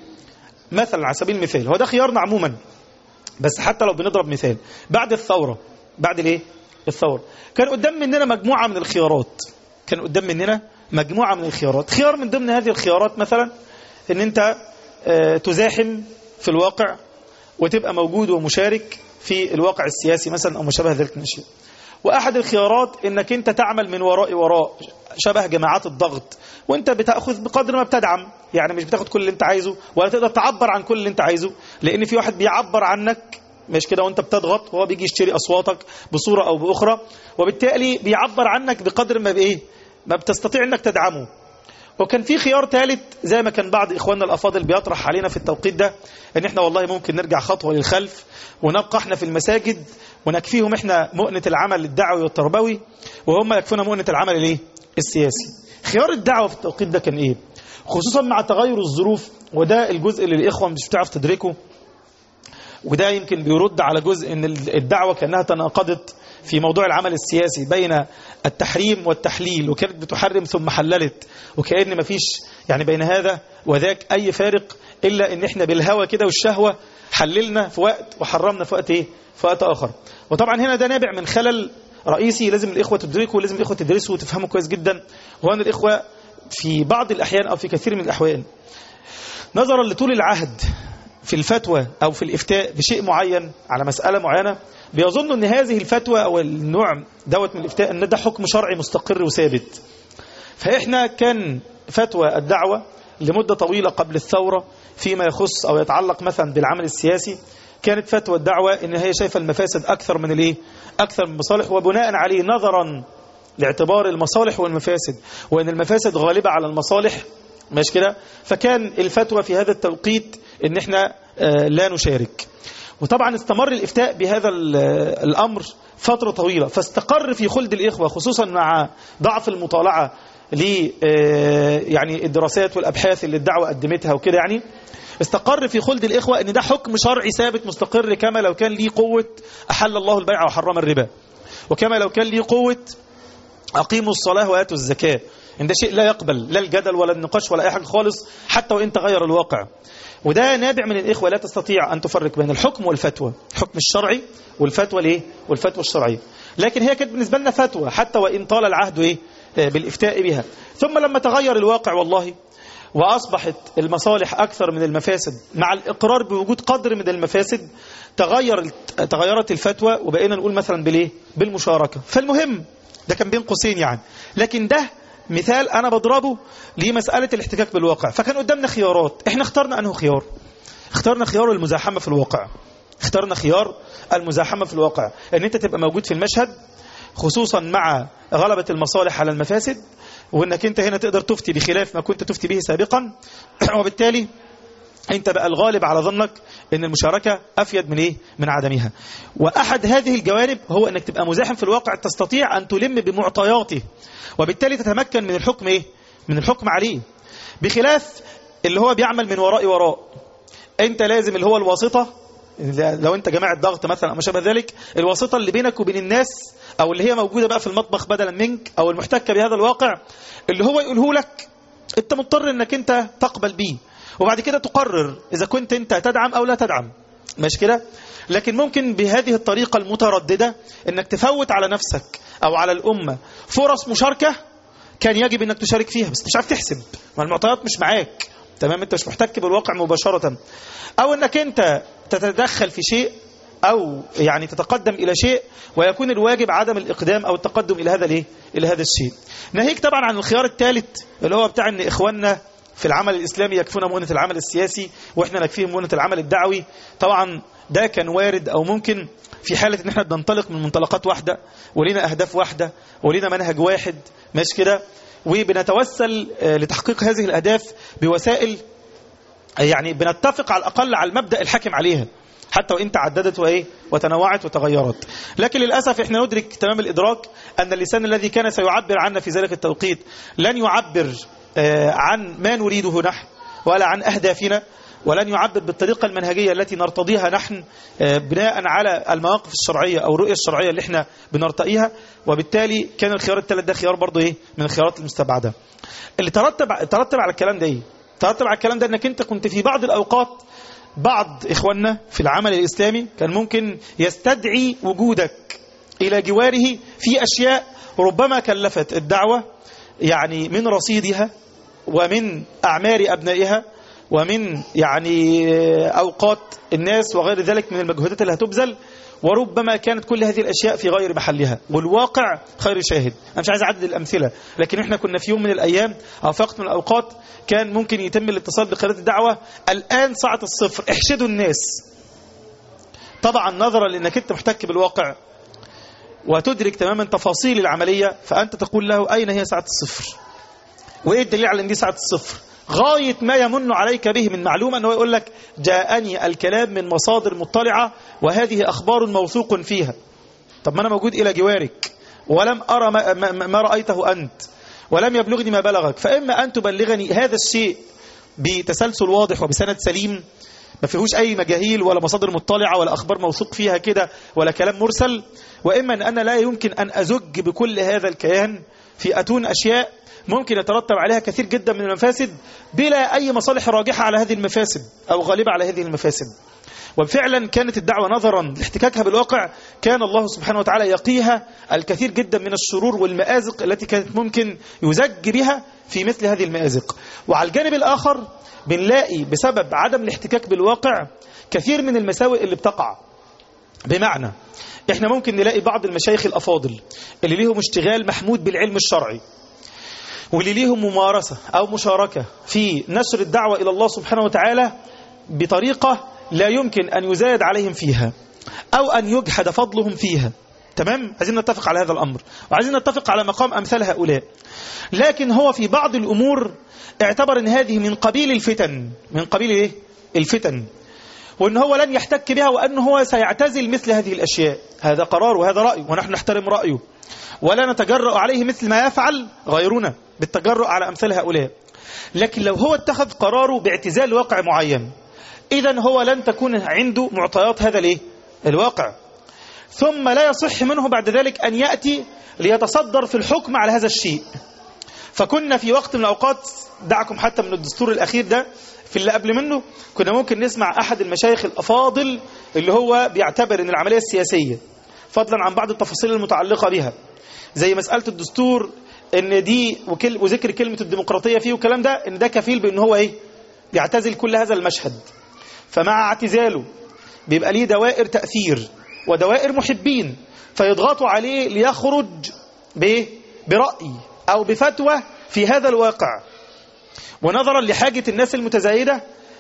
مثلا على سبيل المثال هو ده خيارنا عموما بس حتى لو بنضرب مثال بعد الثورة بعد الايه الثورة كان قدام مننا مجموعة من الخيارات كان قدام مننا مجموعة من الخيارات خيار من ضمن هذه الخيارات مثلا ان انت اه تزاحم في الواقع وتبقى موجود ومشارك في الواقع السياسي مثلا او مشابه ذلك من الشيء واحد الخيارات انك انت تعمل من وراء وراء شبه جماعات الضغط وانت بتاخذ بقدر ما بتدعم يعني مش بتاخد كل اللي انت عايزه ولا تقدر تعبر عن كل اللي انت عايزه لان في واحد بيعبر عنك مش كده وانت بتضغط وهو بيجي يشتري اصواتك بصوره او باخرى وبالتالي بيعبر عنك بقدر ما بايه ما بتستطيع انك تدعمه وكان في خيار ثالث زي ما كان بعض اخواننا الافاضل بيطرح علينا في التوقيت ده ان احنا والله ممكن نرجع خطوه للخلف ونبقى احنا في المساجد ونكفيهم احنا مؤنه العمل الدعوي والتربوي وهم يكفونا مؤنه العمل الايه السياسي خيار الدعوه في التوقيت ده كان ايه خصوصا مع تغير الظروف وده الجزء اللي الاخوه مش بتعرف تدركه وده يمكن بيرد على جزء ان الدعوه كانها تناقضت في موضوع العمل السياسي بين التحريم والتحليل وكانت بتحرم ثم حللت وكأن مفيش يعني بين هذا وذاك أي فارق إلا إن إحنا بالهوى كده والشهوة حللنا في وقت وحرمنا في وقت إيه في وقت آخر وطبعا هنا ده نابع من خلل رئيسي لازم الإخوة تدركوا لازم الإخوة تدرسوا وتفهموا كويس جدا وهو أن الإخوة في بعض الأحيان أو في كثير من الأحوال نظرا لطول العهد في الفتوى أو في الإفتاء بشيء معين على مسألة معينة بيظن أن هذه الفتوى أو النوع دوت من الإفتاء أن ده حكم شرعي مستقر وثابت فإحنا كان فتوى الدعوة لمدة طويلة قبل الثورة فيما يخص أو يتعلق مثلا بالعمل السياسي كانت فتوى الدعوة إن هي شايفة المفاسد أكثر من الإيه؟ أكثر من المصالح وبناء عليه نظرا لاعتبار المصالح والمفاسد وأن المفاسد غالبة على المصالح مش كده فكان الفتوى في هذا التوقيت ان احنا لا نشارك وطبعا استمر الإفتاء بهذا الأمر فترة طويلة فاستقر في خلد الإخوة خصوصا مع ضعف المطالعة ل يعني الدراسات والأبحاث اللي الدعوة قدمتها وكده يعني استقر في خلد الإخوة أن ده حكم شرعي ثابت مستقر كما لو كان ليه قوة أحل الله البيع وحرم الربا وكما لو كان ليه قوة أقيموا الصلاة وآتوا الزكاة إن ده شيء لا يقبل لا الجدل ولا النقاش ولا أي حاجة خالص حتى وإن تغير الواقع وده نابع من الإخوة لا تستطيع أن تفرق بين الحكم والفتوى الحكم الشرعي والفتوى ليه والفتوى الشرعية لكن هي كانت بالنسبة لنا فتوى حتى وإن طال العهد إيه بالإفتاء بها ثم لما تغير الواقع والله وأصبحت المصالح أكثر من المفاسد مع الإقرار بوجود قدر من المفاسد تغير تغيرت الفتوى وبقينا نقول مثلا بالإيه بالمشاركة فالمهم ده كان بين قوسين يعني لكن ده مثال أنا بضربه لمسألة الاحتكاك بالواقع فكان قدامنا خيارات احنا اخترنا أنه خيار اخترنا خيار المزاحمة في الواقع اخترنا خيار المزاحمة في الواقع ان انت تبقى موجود في المشهد خصوصا مع غلبة المصالح على المفاسد وانك انت هنا تقدر تفتي بخلاف ما كنت تفتي به سابقا وبالتالي انت بقى الغالب على ظنك ان المشاركة افيد من ايه من عدمها واحد هذه الجوانب هو انك تبقى مزاحم في الواقع تستطيع ان تلم بمعطياته وبالتالي تتمكن من الحكم ايه من الحكم عليه بخلاف اللي هو بيعمل من وراء وراء انت لازم اللي هو الواسطة لو انت جماعة ضغط مثلا او ما شابه ذلك الواسطة اللي بينك وبين الناس او اللي هي موجودة بقى في المطبخ بدلا منك او المحتكة بهذا الواقع اللي هو يقوله لك انت مضطر انك انت تقبل بيه وبعد كده تقرر اذا كنت انت تدعم او لا تدعم مش كده لكن ممكن بهذه الطريقة المترددة انك تفوت على نفسك او على الامة فرص مشاركة كان يجب انك تشارك فيها بس مش عارف تحسب ما المعطيات مش معاك تمام انت مش محتك بالواقع مباشرة او انك انت تتدخل في شيء او يعني تتقدم الى شيء ويكون الواجب عدم الاقدام او التقدم الى هذا الايه الى هذا الشيء ناهيك طبعا عن الخيار الثالث اللي هو بتاع ان اخواننا في العمل الاسلامي يكفون مؤنة العمل السياسي واحنا نكفيهم مؤنة العمل الدعوي طبعا ده كان وارد او ممكن في حالة ان احنا بننطلق من منطلقات واحدة ولينا اهداف واحدة ولينا منهج واحد ماشي كده وبنتوسل لتحقيق هذه الاهداف بوسائل يعني بنتفق على الأقل على المبدأ الحاكم عليها حتى وإن تعددت وإيه وتنوعت وتغيرت لكن للأسف إحنا ندرك تمام الإدراك أن اللسان الذي كان سيعبر عنا في ذلك التوقيت لن يعبر عن ما نريده نحن ولا عن أهدافنا ولن يعبر بالطريقة المنهجية التي نرتضيها نحن بناء على المواقف الشرعية أو الرؤية الشرعية اللي احنا بنرتقيها وبالتالي كان الخيار الثالث ده خيار برضه إيه من الخيارات المستبعدة اللي ترتب ترتب على الكلام ده إيه ترتب على الكلام ده انك انت كنت في بعض الاوقات بعض اخواننا في العمل الاسلامي كان ممكن يستدعي وجودك الى جواره في اشياء ربما كلفت الدعوة يعني من رصيدها ومن اعمار ابنائها ومن يعني اوقات الناس وغير ذلك من المجهودات اللي هتبذل وربما كانت كل هذه الأشياء في غير محلها والواقع خير شاهد أنا مش عايز أعدد الأمثلة لكن إحنا كنا في يوم من الأيام أو في وقت من الأوقات كان ممكن يتم الاتصال بقيادة الدعوة الآن ساعة الصفر احشدوا الناس طبعا نظرا لأنك أنت محتك بالواقع وتدرك تماما تفاصيل العملية فأنت تقول له أين هي ساعة الصفر وإيه الدليل على أن دي ساعة الصفر غاية ما يمن عليك به من معلومة أنه يقول لك جاءني الكلام من مصادر مطلعة وهذه أخبار موثوق فيها طب ما أنا موجود إلى جوارك ولم أرى ما, ما, ما رأيته أنت ولم يبلغني ما بلغك فإما أن تبلغني هذا الشيء بتسلسل واضح وبسند سليم ما فيهوش أي مجاهيل ولا مصادر مطلعة ولا أخبار موثوق فيها كده ولا كلام مرسل وإما أن أنا لا يمكن أن أزج بكل هذا الكيان في أتون أشياء ممكن يترتب عليها كثير جدا من المفاسد بلا أي مصالح راجحة على هذه المفاسد أو غالبة على هذه المفاسد وفعلا كانت الدعوة نظرا لاحتكاكها بالواقع كان الله سبحانه وتعالى يقيها الكثير جدا من الشرور والمآزق التي كانت ممكن يزج بها في مثل هذه المآزق وعلى الجانب الآخر بنلاقي بسبب عدم الاحتكاك بالواقع كثير من المساوئ اللي بتقع بمعنى احنا ممكن نلاقي بعض المشايخ الأفاضل اللي ليهم اشتغال محمود بالعلم الشرعي واللي ليهم ممارسة أو مشاركة في نشر الدعوة إلى الله سبحانه وتعالى بطريقة لا يمكن أن يزاد عليهم فيها أو أن يجحد فضلهم فيها تمام عايزين نتفق على هذا الأمر وعايزين نتفق على مقام أمثال هؤلاء لكن هو في بعض الأمور اعتبر أن هذه من قبيل الفتن من قبيل إيه؟ الفتن وأن هو لن يحتك بها وأن هو سيعتزل مثل هذه الأشياء هذا قرار وهذا رأي ونحن نحترم رأيه ولا نتجرأ عليه مثل ما يفعل غيرنا بالتجرؤ على أمثال هؤلاء لكن لو هو اتخذ قراره باعتزال واقع معين إذا هو لن تكون عنده معطيات هذا الايه الواقع ثم لا يصح منه بعد ذلك أن يأتي ليتصدر في الحكم على هذا الشيء فكنا في وقت من الأوقات دعكم حتى من الدستور الأخير ده في اللي قبل منه كنا ممكن نسمع أحد المشايخ الأفاضل اللي هو بيعتبر أن العملية السياسية فضلا عن بعض التفاصيل المتعلقة بها زي مسألة الدستور ان دي وكل وذكر كلمة الديمقراطية فيه والكلام ده ان ده كفيل بان هو ايه يعتزل كل هذا المشهد فمع اعتزاله بيبقى ليه دوائر تأثير ودوائر محبين فيضغطوا عليه ليخرج بايه برأي او بفتوى في هذا الواقع ونظرا لحاجة الناس المتزايدة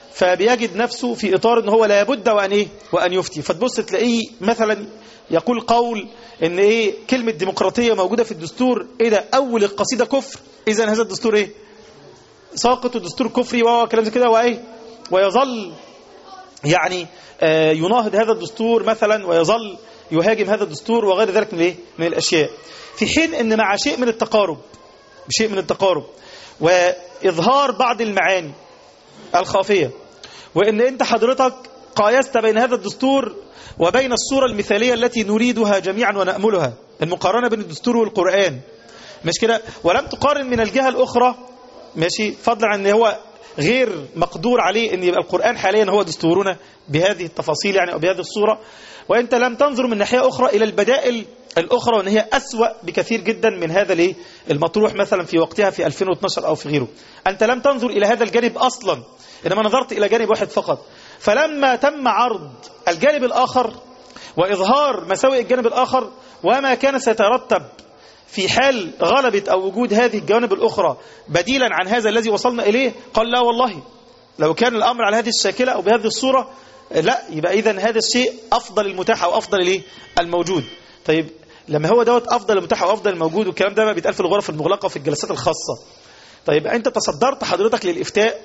فبيجد نفسه في إطار ان هو لابد وأن إيه وأن يفتي فتبص تلاقيه مثلا يقول قول ان ايه كلمة ديمقراطية موجودة في الدستور ايه ده اول القصيدة كفر اذا هذا الدستور ايه ساقط الدستور كفري وكلام زي كده وايه ويظل يعني آه يناهض هذا الدستور مثلا ويظل يهاجم هذا الدستور وغير ذلك من ايه من الاشياء في حين ان مع شيء من التقارب بشيء من التقارب واظهار بعض المعاني الخافية وان انت حضرتك قايست بين هذا الدستور وبين الصورة المثالية التي نريدها جميعا ونأملها المقارنة بين الدستور والقرآن مش كده ولم تقارن من الجهة الأخرى ماشي فضلا عن ان هو غير مقدور عليه ان يبقى القرآن حاليا هو دستورنا بهذه التفاصيل يعني أو بهذه الصورة وانت لم تنظر من ناحية أخرى إلى البدائل الأخرى وان هي أسوأ بكثير جدا من هذا الايه المطروح مثلا في وقتها في 2012 أو في غيره أنت لم تنظر إلى هذا الجانب أصلا إنما نظرت إلى جانب واحد فقط فلما تم عرض الجانب الآخر وإظهار مساوئ الجانب الآخر وما كان سيترتب في حال غلبة أو وجود هذه الجوانب الأخرى بديلا عن هذا الذي وصلنا إليه قال لا والله لو كان الأمر على هذه الشاكلة أو بهذه الصورة لا يبقى إذا هذا الشيء أفضل المتاح أو أفضل الإيه الموجود طيب لما هو دوت أفضل المتاح أو أفضل الموجود والكلام ده ما بيتقال في الغرف المغلقة وفي الجلسات الخاصة طيب أنت تصدرت حضرتك للإفتاء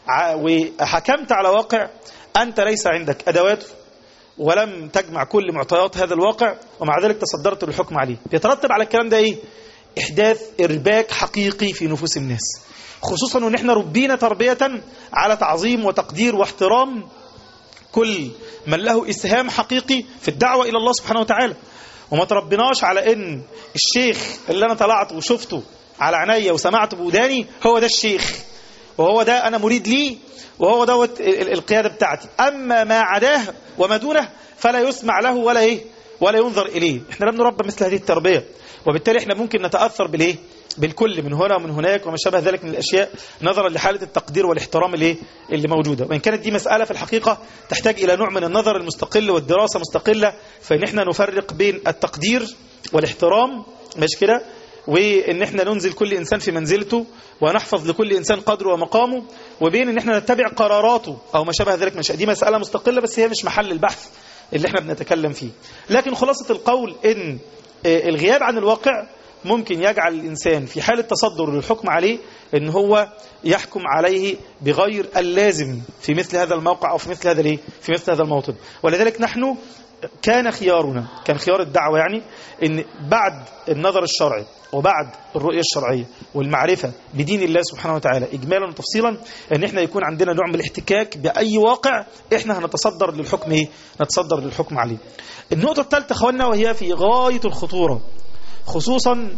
وحكمت على واقع أنت ليس عندك أدوات ولم تجمع كل معطيات هذا الواقع ومع ذلك تصدرت للحكم عليه يترتب على الكلام ده إيه؟ إحداث إرباك حقيقي في نفوس الناس خصوصا أن احنا ربينا تربية على تعظيم وتقدير واحترام كل من له إسهام حقيقي في الدعوة إلى الله سبحانه وتعالى وما تربناش على ان الشيخ اللي انا طلعت وشفته على عينيا وسمعت بوداني هو ده الشيخ وهو ده انا مريد ليه وهو دوت القيادة بتاعتي اما ما عداه وما دونه فلا يسمع له ولا ايه ولا ينظر اليه احنا لم نربى مثل هذه التربية وبالتالي احنا ممكن نتأثر بالايه بالكل من هنا ومن هناك وما شابه ذلك من الأشياء نظرا لحالة التقدير والاحترام اللي, اللي موجودة وإن كانت دي مسألة في الحقيقة تحتاج إلى نوع من النظر المستقل والدراسة مستقلة فإن احنا نفرق بين التقدير والاحترام مش كده وإن احنا ننزل كل إنسان في منزلته ونحفظ لكل إنسان قدره ومقامه وبين إن احنا نتبع قراراته أو ما شابه ذلك من شيء دي مسألة مستقلة بس هي مش محل البحث اللي احنا بنتكلم فيه لكن خلاصة القول إن الغياب عن الواقع ممكن يجعل الإنسان في حالة تصدر للحكم عليه ان هو يحكم عليه بغير اللازم في مثل هذا الموقع أو في مثل هذا الايه في مثل هذا الموطن ولذلك نحن كان خيارنا كان خيار الدعوة يعني ان بعد النظر الشرعي وبعد الرؤية الشرعية والمعرفة بدين الله سبحانه وتعالى إجمالا وتفصيلا ان احنا يكون عندنا نوع من الاحتكاك بأي واقع احنا هنتصدر للحكم ايه نتصدر للحكم عليه النقطة الثالثة اخوانا وهي في غاية الخطورة خصوصا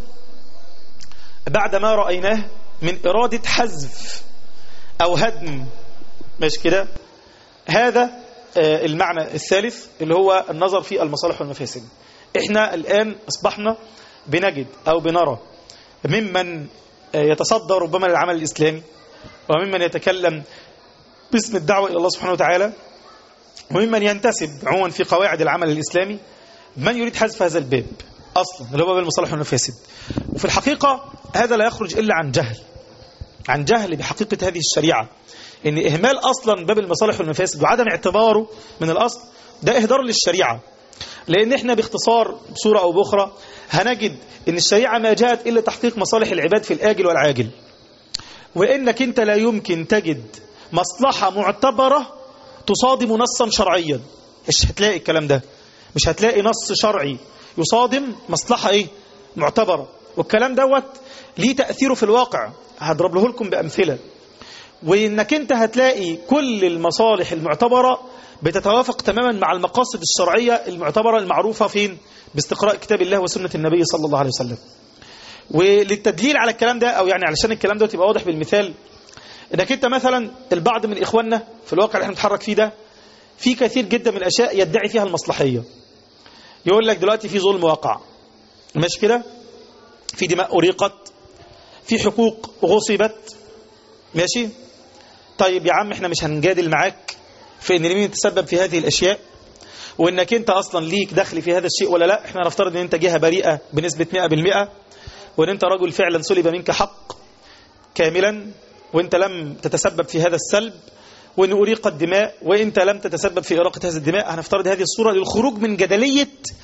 بعد ما رأيناه من إرادة حذف أو هدم مش كده هذا المعنى الثالث اللي هو النظر في المصالح والمفاسد احنا الآن أصبحنا بنجد أو بنرى ممن يتصدى ربما للعمل الإسلامي وممن يتكلم باسم الدعوة إلى الله سبحانه وتعالى وممن ينتسب عموما في قواعد العمل الإسلامي من يريد حذف هذا الباب أصلا اللي هو باب المصالح والمفاسد وفي الحقيقة هذا لا يخرج إلا عن جهل عن جهل بحقيقة هذه الشريعة إن إهمال أصلا باب المصالح والمفاسد وعدم اعتباره من الأصل ده إهدار للشريعة لأن إحنا باختصار بصورة أو بأخرى هنجد إن الشريعة ما جاءت إلا تحقيق مصالح العباد في الآجل والعاجل وإنك أنت لا يمكن تجد مصلحة معتبرة تصادم نصا شرعيا مش هتلاقي الكلام ده مش هتلاقي نص شرعي يصادم مصلحة إيه معتبرة والكلام دوت ليه تأثيره في الواقع هضرب له لكم بأمثلة وإنك أنت هتلاقي كل المصالح المعتبرة بتتوافق تماما مع المقاصد الشرعية المعتبرة المعروفة فين باستقراء كتاب الله وسنة النبي صلى الله عليه وسلم وللتدليل على الكلام ده أو يعني علشان الكلام ده تبقى واضح بالمثال إنك أنت مثلا البعض من إخواننا في الواقع اللي احنا بنتحرك فيه ده في كثير جدا من الأشياء يدعي فيها المصلحية يقول لك دلوقتي في ظلم واقع مش كده في دماء أريقت في حقوق غصبت ماشي طيب يا عم احنا مش هنجادل معاك في ان مين يتسبب في هذه الاشياء وانك انت اصلا ليك دخل في هذا الشيء ولا لا احنا نفترض ان انت جهه بريئه بنسبه 100% وان انت رجل فعلا سلب منك حق كاملا وانت لم تتسبب في هذا السلب وان اريق الدماء وانت لم تتسبب في اراقه هذه الدماء هنفترض هذه الصوره للخروج من جدليه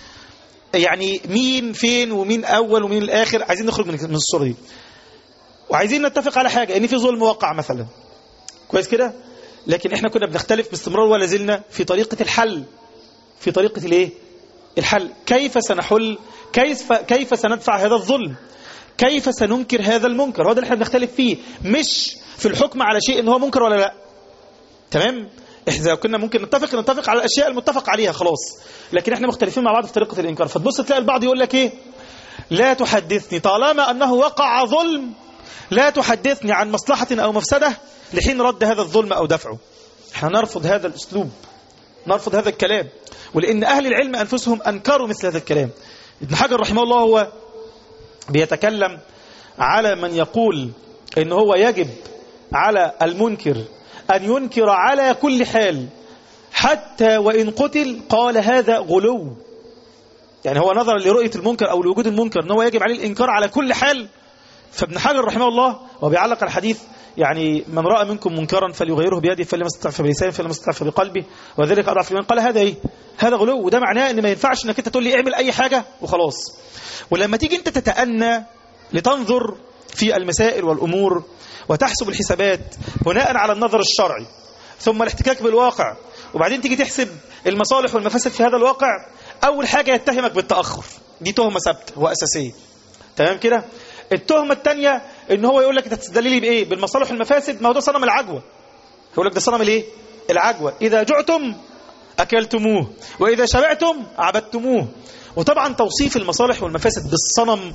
يعني مين فين ومين اول ومين الاخر عايزين نخرج من من الصوره دي وعايزين نتفق على حاجه ان في ظلم وقع مثلا كويس كده لكن احنا كنا بنختلف باستمرار ولا زلنا في طريقه الحل في طريقه الايه الحل كيف سنحل كيف كيف سندفع هذا الظلم كيف سننكر هذا المنكر هو ده اللي احنا بنختلف فيه مش في الحكم على شيء ان هو منكر ولا لا تمام احنا كنا ممكن نتفق نتفق على الاشياء المتفق عليها خلاص لكن احنا مختلفين مع بعض في طريقه الانكار فتبص تلاقي البعض يقول لك ايه لا تحدثني طالما انه وقع ظلم لا تحدثني عن مصلحه او مفسده لحين رد هذا الظلم او دفعه احنا نرفض هذا الاسلوب نرفض هذا الكلام ولان اهل العلم انفسهم انكروا مثل هذا الكلام ابن حجر رحمه الله هو بيتكلم على من يقول ان هو يجب على المنكر أن ينكر على كل حال حتى وإن قتل قال هذا غلو يعني هو نظرا لرؤية المنكر أو لوجود المنكر أنه يجب عليه الإنكار على كل حال فابن حجر رحمه الله وبيعلق الحديث يعني من رأى منكم منكرا فليغيره بيده فلما استطاع فبلسانه فلما استطاع فبقلبه وذلك أضعف الإيمان قال هذا إيه هذا غلو وده معناه أن ما ينفعش أنك أنت تقول لي اعمل أي حاجة وخلاص ولما تيجي أنت تتأنى لتنظر في المسائل والأمور وتحسب الحسابات بناء على النظر الشرعي ثم الاحتكاك بالواقع وبعدين تيجي تحسب المصالح والمفاسد في هذا الواقع أول حاجة يتهمك بالتأخر دي تهمة ثابته وأساسية تمام كده التهمة الثانية ان هو يقول لك انت تستدللي بايه بالمصالح والمفاسد ما هو ده صنم العجوة يقول لك ده صنم الايه العجوة اذا جعتم اكلتموه واذا شبعتم عبدتموه وطبعا توصيف المصالح والمفاسد بالصنم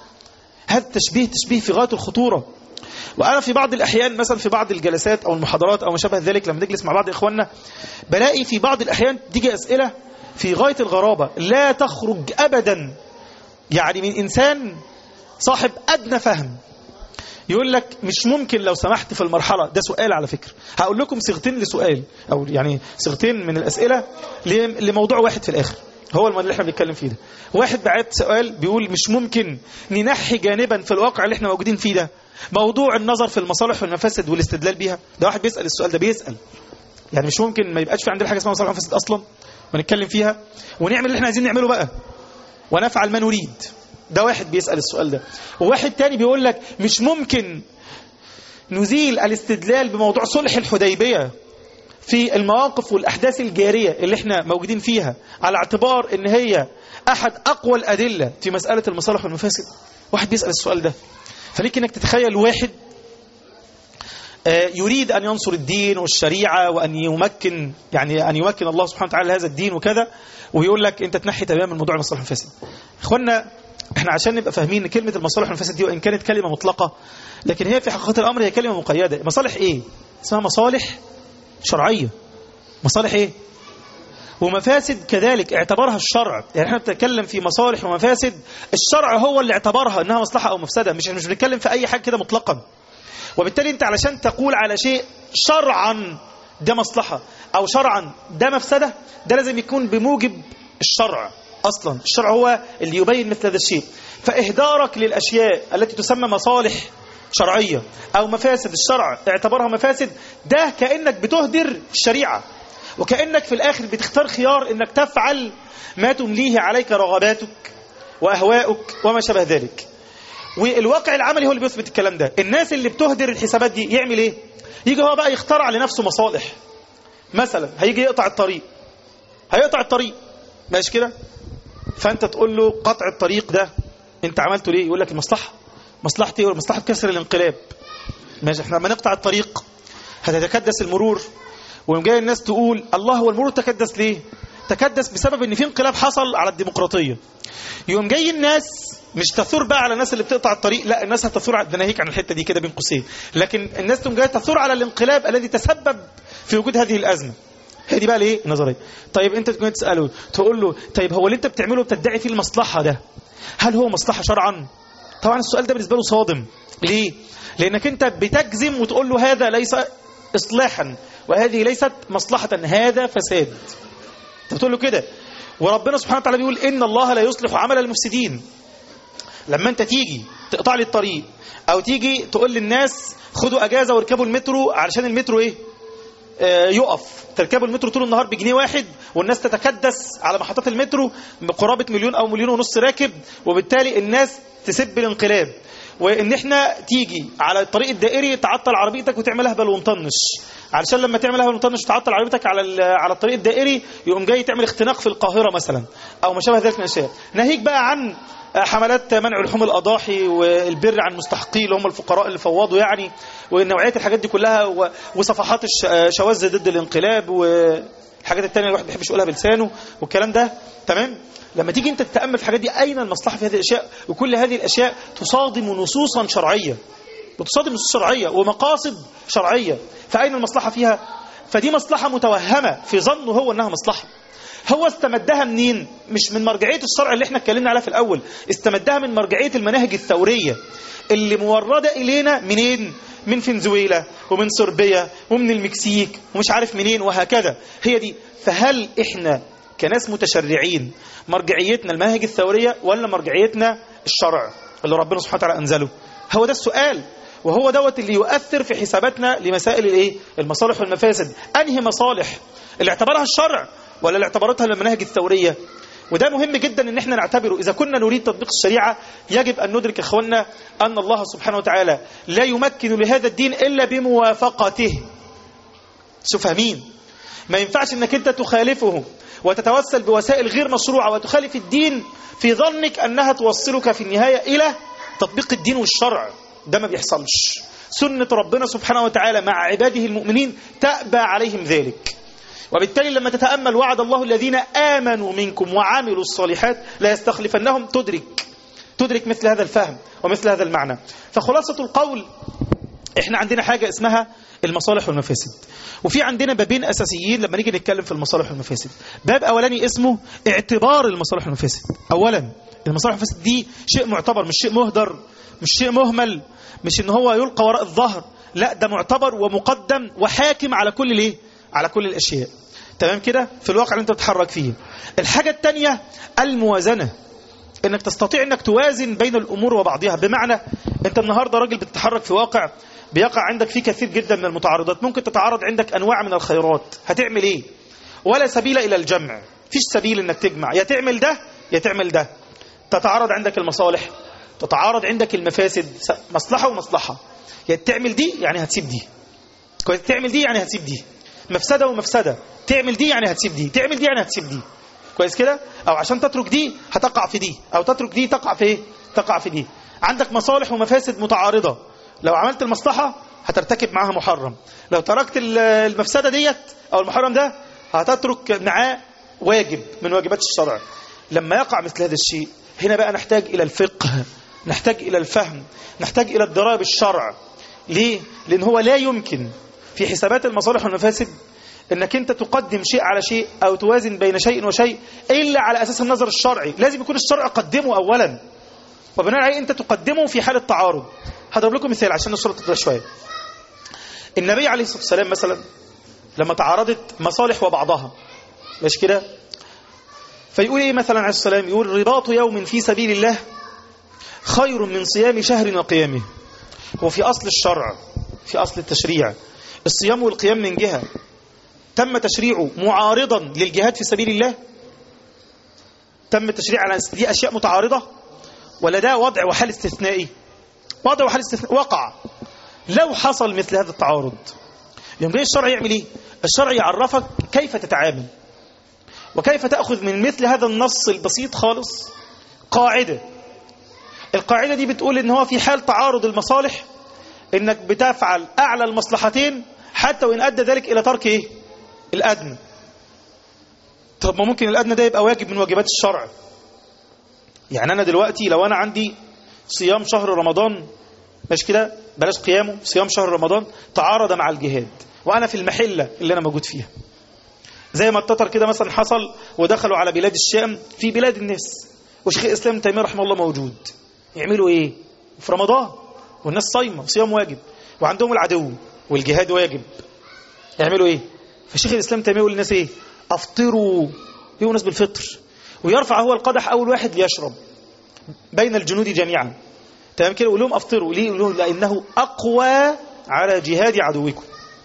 هذا تشبيه تشبيه في غاية الخطورة وأنا في بعض الأحيان مثلا في بعض الجلسات أو المحاضرات أو ما شابه ذلك لما نجلس مع بعض إخواننا بلاقي في بعض الأحيان تيجي أسئلة في غاية الغرابة لا تخرج أبدا يعني من إنسان صاحب أدنى فهم يقول لك مش ممكن لو سمحت في المرحلة ده سؤال على فكرة هقول لكم صيغتين لسؤال أو يعني صيغتين من الأسئلة لموضوع واحد في الآخر هو الموضوع اللي احنا بنتكلم فيه ده واحد بعت سؤال بيقول مش ممكن ننحي جانبا في الواقع اللي احنا موجودين فيه ده موضوع النظر في المصالح والمفاسد والاستدلال بيها ده واحد بيسأل السؤال ده بيسأل يعني مش ممكن ما يبقاش في عندنا حاجة اسمها مصالح ومفاسد أصلا ونتكلم فيها ونعمل اللي احنا عايزين نعمله بقى ونفعل ما نريد ده واحد بيسأل السؤال ده وواحد تاني بيقول لك مش ممكن نزيل الاستدلال بموضوع صلح الحديبية في المواقف والأحداث الجارية اللي احنا موجودين فيها على اعتبار ان هي أحد أقوى الأدلة في مسألة المصالح والمفاسد واحد بيسأل السؤال ده فليك انك تتخيل واحد يريد أن ينصر الدين والشريعة وأن يمكن يعني أن يمكن الله سبحانه وتعالى هذا الدين وكذا ويقول لك أنت تنحي تماما موضوع المصالح والمفاسد إخوانا احنا عشان نبقى فاهمين ان كلمة المصالح والمفاسد دي وإن كانت كلمة مطلقة لكن هي في حقيقة الأمر هي كلمة مقيدة مصالح إيه؟ اسمها مصالح شرعية مصالح إيه؟ ومفاسد كذلك اعتبرها الشرع يعني احنا بنتكلم في مصالح ومفاسد الشرع هو اللي اعتبرها انها مصلحة او مفسدة مش مش بنتكلم في اي حاجة كده مطلقا وبالتالي انت علشان تقول على شيء شرعا ده مصلحة او شرعا ده مفسدة ده لازم يكون بموجب الشرع اصلا الشرع هو اللي يبين مثل هذا الشيء فاهدارك للاشياء التي تسمى مصالح شرعية او مفاسد الشرع اعتبرها مفاسد ده كأنك بتهدر الشريعة وكأنك في الآخر بتختار خيار أنك تفعل ما تمليه عليك رغباتك وأهواؤك وما شابه ذلك والواقع العملي هو اللي بيثبت الكلام ده الناس اللي بتهدر الحسابات دي يعمل ايه يجي هو بقى يخترع لنفسه مصالح مثلا هيجي يقطع الطريق هيقطع الطريق ماشي كده فانت تقول له قطع الطريق ده انت عملته ليه يقول لك المصلحه مصلحتي ايه مصلحه كسر الانقلاب ماشي احنا لما نقطع الطريق هتتكدس المرور ويوم جاي الناس تقول الله هو المرور تكدس ليه تكدس بسبب ان في انقلاب حصل على الديمقراطيه يوم جاي الناس مش تثور بقى على الناس اللي بتقطع الطريق لا الناس هتثور على ده ناهيك عن الحته دي كده بين قوسين لكن الناس تقوم جايه تثور على الانقلاب الذي تسبب في وجود هذه الازمه هي دي بقى الايه النظريه طيب انت تكون تساله تقول له طيب هو اللي انت بتعمله بتدعي فيه المصلحه ده هل هو مصلحه شرعا طبعا السؤال ده بالنسبه له صادم ليه لانك انت بتجزم وتقول له هذا ليس اصلاحا وهذه ليست مصلحه هذا فساد انت بتقول له كده وربنا سبحانه وتعالى بيقول ان الله لا يصلح عمل المفسدين لما انت تيجي تقطع لي الطريق او تيجي تقول للناس خدوا اجازه واركبوا المترو علشان المترو ايه آه، يقف تركبوا المترو طول النهار بجنيه واحد والناس تتكدس على محطات المترو بقرابة مليون أو مليون ونص راكب وبالتالي الناس تسب الانقلاب وان احنا تيجي على الطريق الدائري تعطل عربيتك وتعمل هبل ومطنش علشان لما تعمل هبل ومطنش وتعطل عربيتك على ال- على الطريق الدائري يقوم جاي تعمل اختناق في القاهره مثلا او ما شابه ذلك من الاشياء ناهيك بقى عن حملات منع لحوم الاضاحي والبر عن مستحقيه اللي هم الفقراء اللي فوضوا يعني ونوعيه الحاجات دي كلها و- وصفحات الش- شواذ ضد الانقلاب والحاجات التانية الواحد ما بيحبش يقولها بلسانه والكلام ده تمام لما تيجي انت تتامل في الحاجات دي اين المصلحه في هذه الاشياء وكل هذه الاشياء تصادم نصوصا شرعيه بتصادم نصوص شرعيه ومقاصد شرعيه فاين المصلحه فيها فدي مصلحه متوهمه في ظنه هو انها مصلحه هو استمدها منين مش من مرجعيه الشرع اللي احنا اتكلمنا عليها في الاول استمدها من مرجعيه المناهج الثوريه اللي مورده الينا منين من فنزويلا ومن صربيا ومن المكسيك ومش عارف منين وهكذا هي دي فهل احنا كناس متشرعين مرجعيتنا المناهج الثوريه ولا مرجعيتنا الشرع اللي ربنا سبحانه وتعالى انزله هو ده السؤال وهو دوت اللي يؤثر في حساباتنا لمسائل الايه المصالح والمفاسد انهي مصالح اللي اعتبرها الشرع ولا اللي اعتبرتها المناهج الثوريه وده مهم جدا ان احنا نعتبره اذا كنا نريد تطبيق الشريعه يجب ان ندرك يا اخوانا ان الله سبحانه وتعالى لا يمكن لهذا الدين الا بموافقته شوف فاهمين ما ينفعش انك انت تخالفه وتتوسل بوسائل غير مشروعه وتخالف الدين في ظنك انها توصلك في النهايه الى تطبيق الدين والشرع ده ما بيحصلش سنه ربنا سبحانه وتعالى مع عباده المؤمنين تأبى عليهم ذلك وبالتالي لما تتأمل وعد الله الذين آمنوا منكم وعملوا الصالحات لا يستخلفنهم تدرك تدرك مثل هذا الفهم ومثل هذا المعنى فخلاصة القول احنا عندنا حاجة اسمها المصالح والمفاسد وفي عندنا بابين أساسيين لما نيجي نتكلم في المصالح والمفاسد باب أولاني اسمه اعتبار المصالح والمفاسد أولا المصالح والمفاسد دي شيء معتبر مش شيء مهدر مش شيء مهمل مش ان هو يلقى وراء الظهر لا ده معتبر ومقدم وحاكم على كل الايه على كل الاشياء تمام كده في الواقع اللي انت بتتحرك فيه الحاجة الثانية الموازنة انك تستطيع انك توازن بين الامور وبعضها بمعنى انت النهاردة راجل بتتحرك في واقع بيقع عندك فيه كثير جدا من المتعارضات ممكن تتعارض عندك انواع من الخيرات هتعمل ايه ولا سبيل الى الجمع فيش سبيل انك تجمع يا تعمل ده يا تعمل ده تتعارض عندك المصالح تتعارض عندك المفاسد مصلحة ومصلحة يا تعمل دي يعني هتسيب دي كويس تعمل دي يعني هتسيب دي مفسدة ومفسدة تعمل دي يعني هتسيب دي تعمل دي يعني هتسيب دي كويس كده او عشان تترك دي هتقع في دي او تترك دي تقع في ايه تقع في دي عندك مصالح ومفاسد متعارضة لو عملت المصلحة هترتكب معاها محرم لو تركت ال- المفسدة ديت او المحرم ده هتترك معاه واجب من واجبات الشرع لما يقع مثل هذا الشيء هنا بقى نحتاج إلى الفقه نحتاج إلى الفهم نحتاج إلى الدراية بالشرع ليه؟ لأن هو لا يمكن في حسابات المصالح والمفاسد انك انت تقدم شيء على شيء او توازن بين شيء وشيء الا على اساس النظر الشرعي لازم يكون الشرع قدمه اولا وبناء عليه انت تقدمه في حاله تعارض هضرب لكم مثال عشان الصوره تطلع شويه النبي عليه الصلاه والسلام مثلا لما تعارضت مصالح وبعضها مش كده فيقول ايه مثلا عليه السلام يقول رباط يوم في سبيل الله خير من صيام شهر وقيامه هو في اصل الشرع في اصل التشريع الصيام والقيام من جهه تم تشريعه معارضا للجهاد في سبيل الله تم التشريع على دي اشياء متعارضه ولا ده وضع وحال استثنائي وضع وحال استثنائي وقع لو حصل مثل هذا التعارض يوم جاي الشرع يعمل ايه الشرع يعرفك كيف تتعامل وكيف تأخذ من مثل هذا النص البسيط خالص قاعدة القاعدة دي بتقول ان هو في حال تعارض المصالح انك بتفعل اعلى المصلحتين حتى وان ادى ذلك الى ترك ايه الادنى طب ما ممكن الادنى ده يبقى واجب من واجبات الشرع يعني انا دلوقتي لو انا عندي صيام شهر رمضان مش كده بلاش قيامه صيام شهر رمضان تعارض مع الجهاد وانا في المحله اللي انا موجود فيها زي ما التتر كده مثلا حصل ودخلوا على بلاد الشام في بلاد الناس وشيخ الاسلام ابن تيميه رحمه الله موجود يعملوا ايه في رمضان والناس صايمه صيام واجب وعندهم العدو والجهاد واجب يعملوا ايه فشيخ الاسلام تيميه يقول للناس ايه افطروا يقول الناس بالفطر ويرفع هو القدح اول واحد ليشرب بين الجنود جميعا تمام كده يقول لهم افطروا ليه يقول لهم لانه اقوى على جهاد عدوكم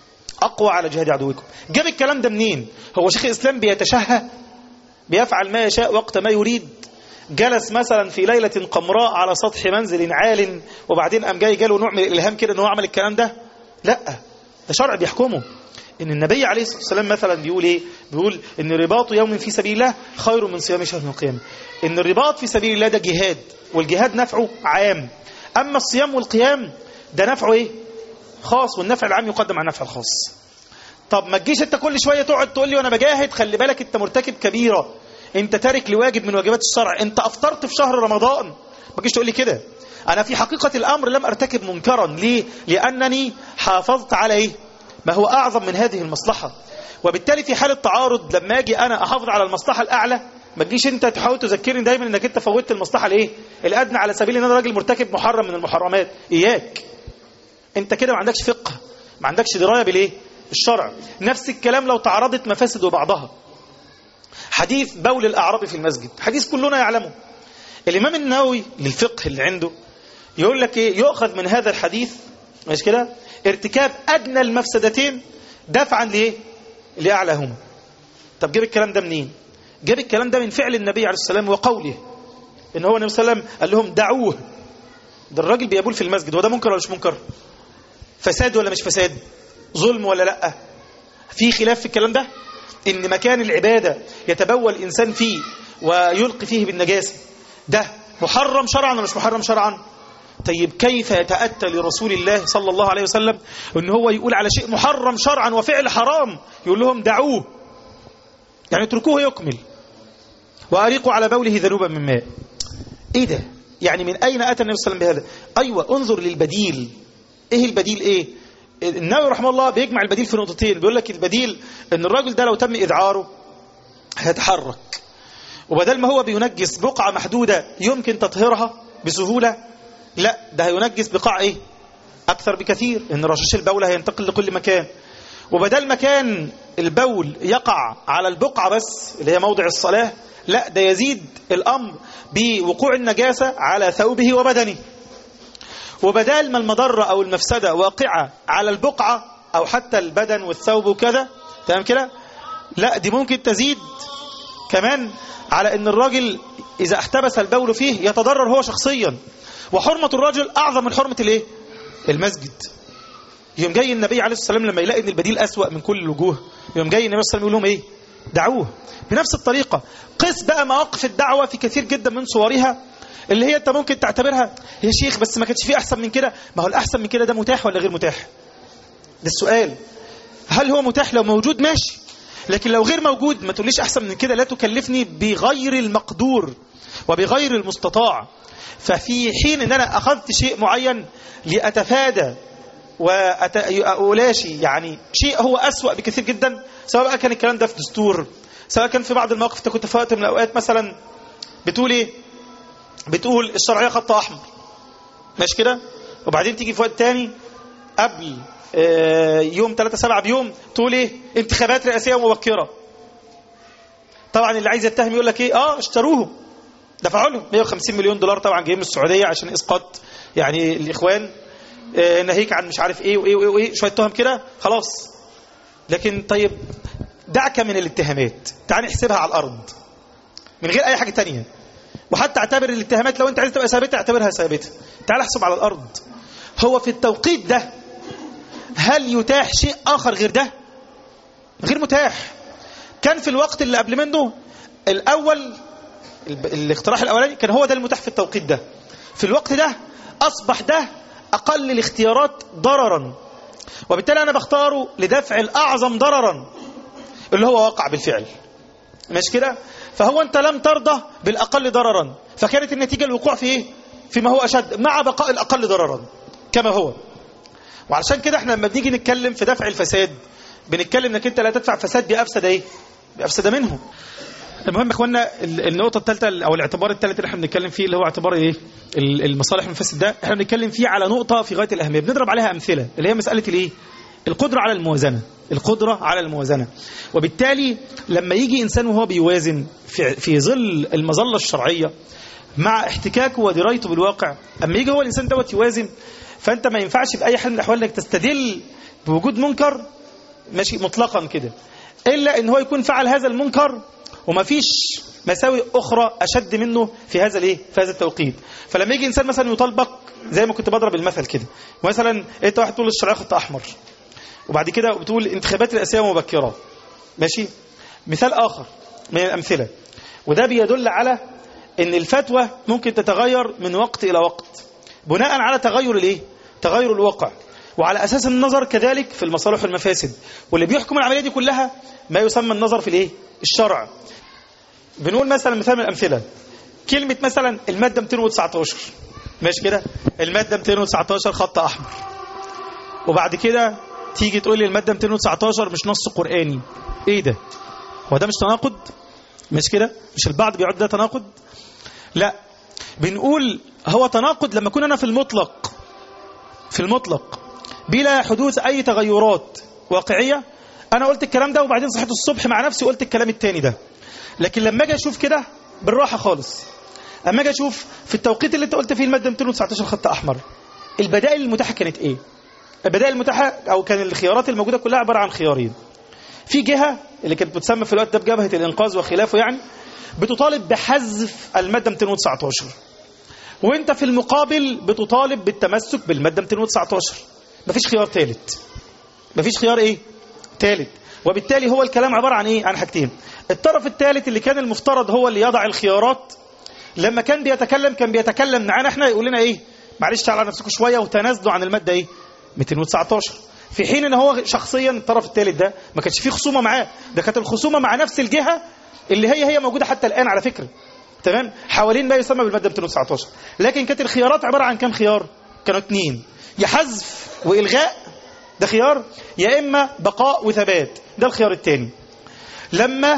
أقوى على جهاد عدوكم جاب الكلام ده منين هو شيخ الإسلام بيتشهى بيفعل ما يشاء وقت ما يريد جلس مثلا في ليلة قمراء على سطح منزل عال وبعدين قام جاي جاله نوع من الإلهام كده ان هو عمل الكلام ده لا ده شرع بيحكمه ان النبي عليه الصلاة والسلام مثلا بيقول ايه بيقول ان رباط يوم في سبيل الله خير من صيام شهر من القيامة ان الرباط في سبيل الله ده جهاد والجهاد نفعه عام اما الصيام والقيام ده نفعه ايه خاص والنفع العام يقدم على النفع الخاص طب ما تجيش انت كل شويه تقعد تقول لي وانا بجاهد خلي بالك انت مرتكب كبيره انت تارك لواجب من واجبات الشرع انت افطرت في شهر رمضان ما تجيش تقول لي كده انا في حقيقه الامر لم ارتكب منكرا ليه لانني حافظت على ايه ما هو اعظم من هذه المصلحه وبالتالي في حاله تعارض لما اجي انا احافظ على المصلحه الاعلى ما تجيش انت تحاول تذكرني دايما انك انت فوتت المصلحه الايه الادنى على سبيل ان انا راجل مرتكب محرم من المحرمات اياك انت كده ما عندكش فقه ما عندكش درايه بالايه الشرع نفس الكلام لو تعارضت مفاسد وبعضها حديث بول الاعرابي في المسجد حديث كلنا يعلمه الامام النووي للفقه اللي عنده يقول لك ايه يؤخذ من هذا الحديث مش كده ارتكاب ادنى المفسدتين دفعا لايه لاعلاهما طب جاب الكلام ده منين جاب الكلام ده من فعل النبي عليه السلام وقوله ان هو النبي صلى الله عليه وسلم قال لهم دعوه ده الراجل بيبول في المسجد وده منكر ولا مش منكر فساد ولا مش فساد ظلم ولا لا في خلاف في الكلام ده ان مكان العبادة يتبول الانسان فيه ويلقي فيه بالنجاسة ده محرم شرعا ولا مش محرم شرعا طيب كيف يتأتى لرسول الله صلى الله عليه وسلم ان هو يقول على شيء محرم شرعا وفعل حرام يقول لهم دعوه يعني اتركوه يكمل وأريقوا على بوله ذنوبا من ماء ايه ده يعني من اين اتى النبي صلى الله عليه وسلم بهذا ايوه انظر للبديل ايه البديل ايه النبي رحمه الله بيجمع البديل في نقطتين بيقول لك البديل ان الراجل ده لو تم اذعاره هيتحرك وبدل ما هو بينجس بقعة محدودة يمكن تطهيرها بسهولة لا ده هينجس بقاع ايه اكثر بكثير ان رشاش البول هينتقل لكل مكان وبدل ما كان البول يقع على البقعة بس اللي هي موضع الصلاة لا ده يزيد الأمر بوقوع النجاسة على ثوبه وبدنه وبدال ما المضرة أو المفسدة واقعة على البقعة أو حتى البدن والثوب وكذا تمام كده لا دي ممكن تزيد كمان على ان الراجل إذا احتبس البول فيه يتضرر هو شخصيا وحرمة الرجل أعظم من حرمة الايه المسجد يوم جاي النبي عليه الصلاة والسلام لما يلاقي ان البديل أسوأ من كل الوجوه يوم جاي النبي صلى الله عليه وسلم يقول لهم ايه دعوه بنفس الطريقة قس بقى مواقف الدعوة في كثير جدا من صورها اللي هي انت ممكن تعتبرها يا شيخ بس ما كانش فيه احسن من كده ما هو الاحسن من كده ده متاح ولا غير متاح ده السؤال هل هو متاح لو موجود ماشي لكن لو غير موجود ما تقوليش احسن من كده لا تكلفني بغير المقدور وبغير المستطاع ففي حين ان انا اخذت شيء معين لاتفادى وأولاشي يعني شيء هو أسوأ بكثير جدا سواء بقى كان الكلام ده في دستور سواء كان في بعض المواقف انت كنت في وقت من الأوقات مثلا بتقول إيه بتقول الشرعية خط أحمر ماشي كده وبعدين تيجي في وقت تاني قبل يوم 3 7 بيوم تقول إيه انتخابات رئاسية مبكرة طبعا اللي عايز يتهم يقول لك إيه آه اشتروهم دفعوا لهم 150 مليون دولار طبعا جايين من السعودية عشان إسقاط يعني الإخوان ناهيك عن مش عارف ايه وايه وايه, وإيه شويه تهم كده خلاص لكن طيب دعك من الاتهامات تعال نحسبها على الارض من غير اي حاجه تانية وحتى اعتبر الاتهامات لو انت عايز تبقى ثابته اعتبرها ثابته تعال احسب على الارض هو في التوقيت ده هل يتاح شيء اخر غير ده غير متاح كان في الوقت اللي قبل منه الاول الاقتراح الاولاني كان هو ده المتاح في التوقيت ده في الوقت ده اصبح ده أقل الاختيارات ضررا وبالتالي أنا بختاره لدفع الأعظم ضررا اللي هو وقع بالفعل مش كده فهو أنت لم ترضى بالأقل ضررا فكانت النتيجة الوقوع في إيه فيما هو أشد مع بقاء الأقل ضررا كما هو وعلشان كده احنا لما بنيجي نتكلم في دفع الفساد بنتكلم انك انت لا تدفع فساد بأفسد ايه بأفسد منه المهم يا اخوانا النقطه الثالثه او الاعتبار الثالث اللي احنا بنتكلم فيه اللي هو اعتبار ايه المصالح المفسد ده احنا بنتكلم فيه على نقطه في غايه الاهميه بنضرب عليها امثله اللي هي مساله الايه القدره على الموازنه القدره على الموازنه وبالتالي لما يجي انسان وهو بيوازن في في ظل المظله الشرعيه مع احتكاكه ودرايته بالواقع اما يجي هو الانسان دوت يوازن فانت ما ينفعش باي حال من الاحوال انك تستدل بوجود منكر ماشي مطلقا كده الا ان هو يكون فعل هذا المنكر ومفيش مساوئ اخرى اشد منه في هذا الايه في هذا التوقيت فلما يجي انسان مثلا يطالبك زي ما كنت بضرب المثل كده مثلا انت واحد تقول الشرعيه خط احمر وبعد كده بتقول انتخابات الاسئله مبكره ماشي مثال اخر من الامثله وده بيدل على ان الفتوى ممكن تتغير من وقت الى وقت بناء على تغير الايه تغير الواقع وعلى اساس النظر كذلك في المصالح والمفاسد واللي بيحكم العمليه دي كلها ما يسمى النظر في الايه الشرع بنقول مثلا مثال من الامثله كلمه مثلا الماده 219 ماشي كده الماده 219 خط احمر وبعد كده تيجي تقول لي الماده 219 مش نص قراني ايه ده هو ده مش تناقض مش كده مش البعض بيعد ده تناقض لا بنقول هو تناقض لما اكون انا في المطلق في المطلق بلا حدوث اي تغيرات واقعيه انا قلت الكلام ده وبعدين صحيت الصبح مع نفسي قلت الكلام التاني ده لكن لما اجي اشوف كده بالراحه خالص اما اجي اشوف في التوقيت اللي انت قلت فيه الماده 219 خط احمر البدائل المتاحه كانت ايه البدائل المتاحه او كان الخيارات الموجوده كلها عباره عن خيارين في جهه اللي كانت بتسمى في الوقت ده بجبهه الانقاذ وخلافه يعني بتطالب بحذف الماده 219 وانت في المقابل بتطالب بالتمسك بالماده 219 مفيش خيار ثالث مفيش خيار ايه ثالث وبالتالي هو الكلام عباره عن ايه عن حاجتين الطرف الثالث اللي كان المفترض هو اللي يضع الخيارات لما كان بيتكلم كان بيتكلم معانا احنا يقول لنا ايه معلش تعالوا على نفسكم شويه وتنازلوا عن الماده ايه 219 في حين ان هو شخصيا الطرف الثالث ده ما كانش فيه خصومه معاه ده كانت الخصومه مع نفس الجهه اللي هي هي موجوده حتى الان على فكره تمام حوالين ما يسمى بالماده 219 لكن كانت الخيارات عباره عن كام خيار كانوا اثنين يا حذف والغاء ده خيار يا اما بقاء وثبات ده الخيار الثاني لما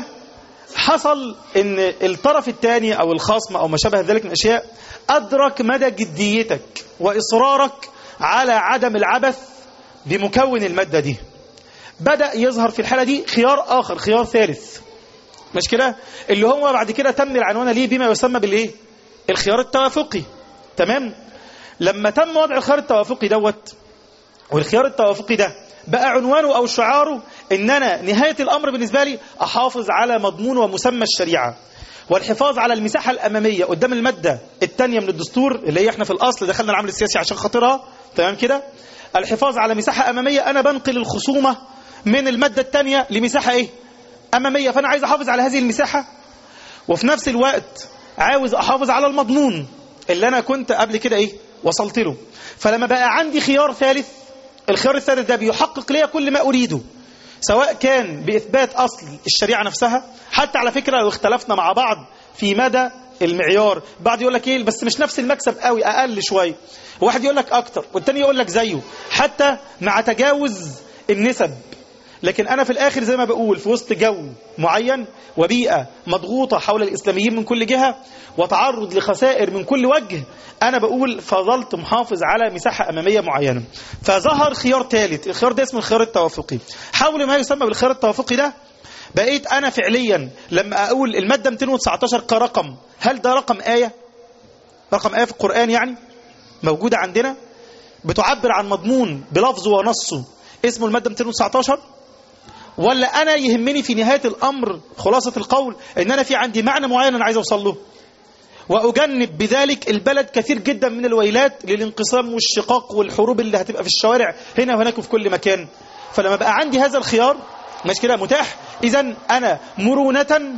حصل ان الطرف الثاني او الخصم او ما شابه ذلك من الاشياء ادرك مدى جديتك واصرارك على عدم العبث بمكون الماده دي بدا يظهر في الحاله دي خيار اخر خيار ثالث مش كده اللي هو بعد كده تم العنوان ليه بما يسمى بالايه الخيار التوافقي تمام لما تم وضع الخيار التوافقي دوت والخيار التوافقي ده بقى عنوانه او شعاره ان انا نهايه الامر بالنسبه لي احافظ على مضمون ومسمى الشريعه والحفاظ على المساحه الاماميه قدام الماده الثانيه من الدستور اللي هي احنا في الاصل دخلنا العمل السياسي عشان خاطرها تمام كده الحفاظ على مساحه اماميه انا بنقل الخصومه من الماده الثانيه لمساحه ايه اماميه فانا عايز احافظ على هذه المساحه وفي نفس الوقت عاوز احافظ على المضمون اللي انا كنت قبل كده ايه وصلت له فلما بقى عندي خيار ثالث الخيار الثالث ده بيحقق لي كل ما اريده سواء كان باثبات اصل الشريعه نفسها حتى على فكره لو اختلفنا مع بعض في مدى المعيار بعض يقول لك ايه بس مش نفس المكسب قوي اقل شويه واحد يقول لك اكتر والتاني يقول لك زيه حتى مع تجاوز النسب لكن أنا في الآخر زي ما بقول في وسط جو معين وبيئة مضغوطة حول الإسلاميين من كل جهة وتعرض لخسائر من كل وجه أنا بقول فظلت محافظ على مساحة أمامية معينة فظهر خيار ثالث الخيار ده اسمه الخيار التوافقي حول ما يسمى بالخيار التوافقي ده بقيت أنا فعليا لما أقول المادة 219 كرقم هل ده رقم آية رقم آية في القرآن يعني موجودة عندنا بتعبر عن مضمون بلفظه ونصه اسمه المادة 219 ولا انا يهمني في نهايه الامر خلاصه القول ان انا في عندي معنى معين انا عايز اوصل له واجنب بذلك البلد كثير جدا من الويلات للانقسام والشقاق والحروب اللي هتبقى في الشوارع هنا وهناك وفي كل مكان فلما بقى عندي هذا الخيار مش كده متاح اذا انا مرونه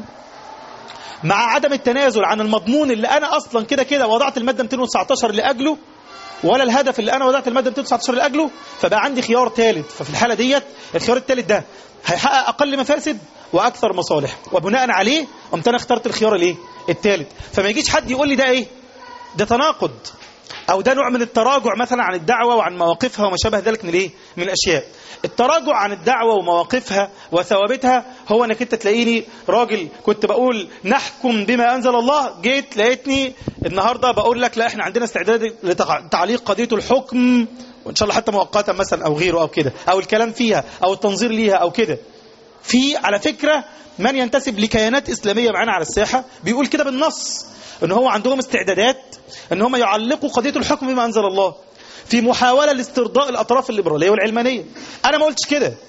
مع عدم التنازل عن المضمون اللي انا اصلا كده كده وضعت الماده 219 لاجله ولا الهدف اللي انا وضعت الماده 219 لاجله فبقى عندي خيار ثالث ففي الحاله ديت الخيار الثالث ده هيحقق اقل مفاسد واكثر مصالح وبناء عليه قمت انا اخترت الخيار الايه الثالث فما يجيش حد يقول لي ده ايه ده تناقض او ده نوع من التراجع مثلا عن الدعوه وعن مواقفها وما شابه ذلك من الايه من الاشياء التراجع عن الدعوه ومواقفها وثوابتها هو انك انت تلاقيني راجل كنت بقول نحكم بما انزل الله جيت لقيتني النهارده بقول لك لا احنا عندنا استعداد لتعليق قضيه الحكم وان شاء الله حتى مؤقتا مثلا او غيره او كده او الكلام فيها او التنظير ليها او كده في على فكره من ينتسب لكيانات اسلاميه معانا على الساحه بيقول كده بالنص ان هو عندهم استعدادات ان هم يعلقوا قضيه الحكم بما انزل الله في محاوله لاسترضاء الاطراف الليبراليه والعلمانيه انا ما قلتش كده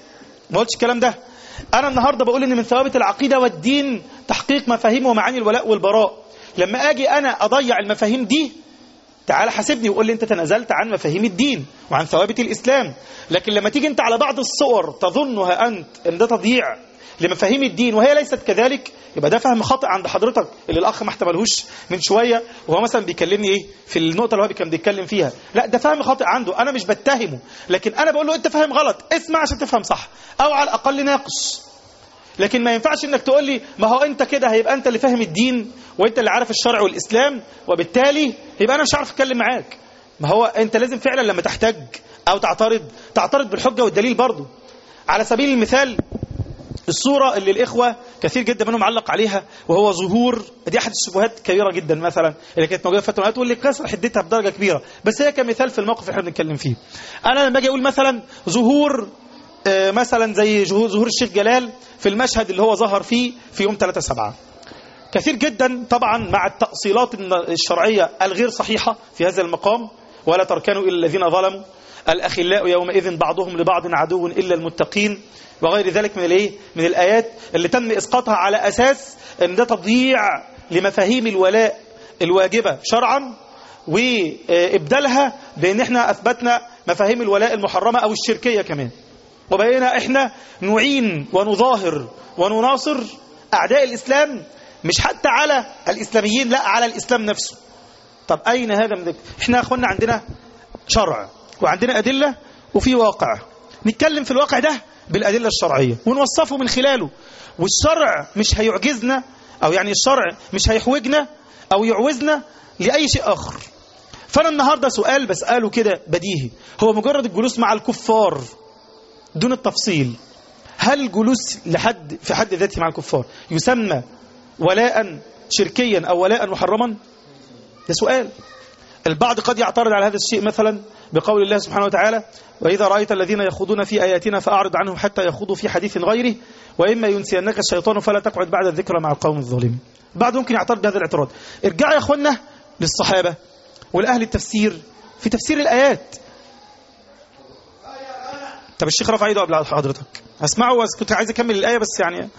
ما قلتش الكلام ده انا النهارده بقول ان من ثوابت العقيده والدين تحقيق مفاهيم ومعاني الولاء والبراء لما اجي انا اضيع المفاهيم دي تعال حاسبني وقول لي انت تنازلت عن مفاهيم الدين وعن ثوابت الاسلام لكن لما تيجي انت على بعض الصور تظنها انت ان ده تضييع لمفاهيم الدين وهي ليست كذلك يبقى ده فهم خاطئ عند حضرتك اللي الاخ ما احتملهوش من شويه وهو مثلا بيكلمني ايه في النقطه اللي هو كان بيتكلم فيها لا ده فهم خاطئ عنده انا مش بتهمه لكن انا بقول له انت فاهم غلط اسمع عشان تفهم صح او على الاقل ناقش لكن ما ينفعش انك تقول لي ما هو انت كده هيبقى انت اللي فاهم الدين وانت اللي عارف الشرع والاسلام وبالتالي يبقى انا مش عارف اتكلم معاك ما هو انت لازم فعلا لما تحتاج او تعترض تعترض بالحجه والدليل برضه على سبيل المثال الصورة اللي الإخوة كثير جدا منهم علق عليها وهو ظهور دي أحد الشبهات كبيرة جدا مثلا اللي كانت موجودة في فترة الآيات واللي كسر حدتها بدرجة كبيرة بس هي كمثال في الموقف اللي احنا بنتكلم فيه أنا لما أجي أقول مثلا ظهور آه، مثلا زي ظهور ظهور الشيخ جلال في المشهد اللي هو ظهر فيه في يوم 3 7 كثير جدا طبعا مع التأصيلات الشرعية الغير صحيحة في هذا المقام ولا تركنوا إلى الذين ظلموا الأخلاء يومئذ بعضهم لبعض عدو إلا المتقين وغير ذلك من الايه من الآيات اللي تم إسقاطها على أساس أن ده تضييع لمفاهيم الولاء الواجبة شرعا وإبدالها بأن احنا أثبتنا مفاهيم الولاء المحرمة أو الشركية كمان وبقينا احنا نعين ونظاهر ونناصر أعداء الإسلام مش حتى على الإسلاميين لا على الإسلام نفسه طب أين هذا من ذلك احنا يا أخوانا عندنا شرع وعندنا أدلة وفي واقع نتكلم في الواقع ده بالأدلة الشرعية ونوصفه من خلاله والشرع مش هيعجزنا أو يعني الشرع مش هيحوجنا أو يعوزنا لأي شيء آخر فأنا النهاردة سؤال بسأله كده بديهي هو مجرد الجلوس مع الكفار دون التفصيل هل الجلوس لحد في حد ذاته مع الكفار يسمى ولاء شركيا أو ولاء محرما ده سؤال البعض قد يعترض على هذا الشيء مثلا بقول الله سبحانه وتعالى وإذا رأيت الذين يخوضون في آياتنا فأعرض عنهم حتى يخوضوا في حديث غيره وإما ينسينك الشيطان فلا تقعد بعد الذكرى مع القوم الظالمين بعض ممكن يعترض بهذا الاعتراض ارجعوا يا أخوانا للصحابة والأهل التفسير في تفسير الآيات طب الشيخ رفع ايده قبل حضرتك هسمعه بس كنت عايز اكمل الايه بس يعني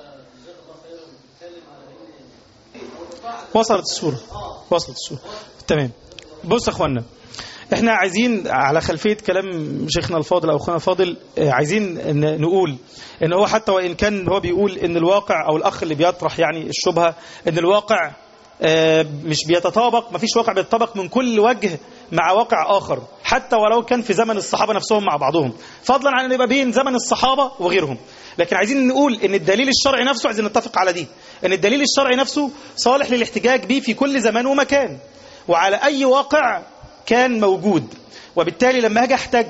وصلت الصوره وصلت الصوره تمام بص يا اخوانا احنا عايزين على خلفيه كلام شيخنا الفاضل او اخونا الفاضل آه، عايزين ن- نقول ان هو حتى وان كان هو بيقول ان الواقع او الاخ اللي بيطرح يعني الشبهه ان الواقع آه، مش بيتطابق مفيش واقع بيتطابق من كل وجه مع واقع آخر حتى ولو كان في زمن الصحابة نفسهم مع بعضهم فضلا عن أن يبقى بين زمن الصحابة وغيرهم لكن عايزين نقول ان الدليل الشرعي نفسه عايزين نتفق على دي ان الدليل الشرعي نفسه صالح للاحتجاج به في كل زمان ومكان وعلى أي واقع كان موجود وبالتالي لما هاجي احتج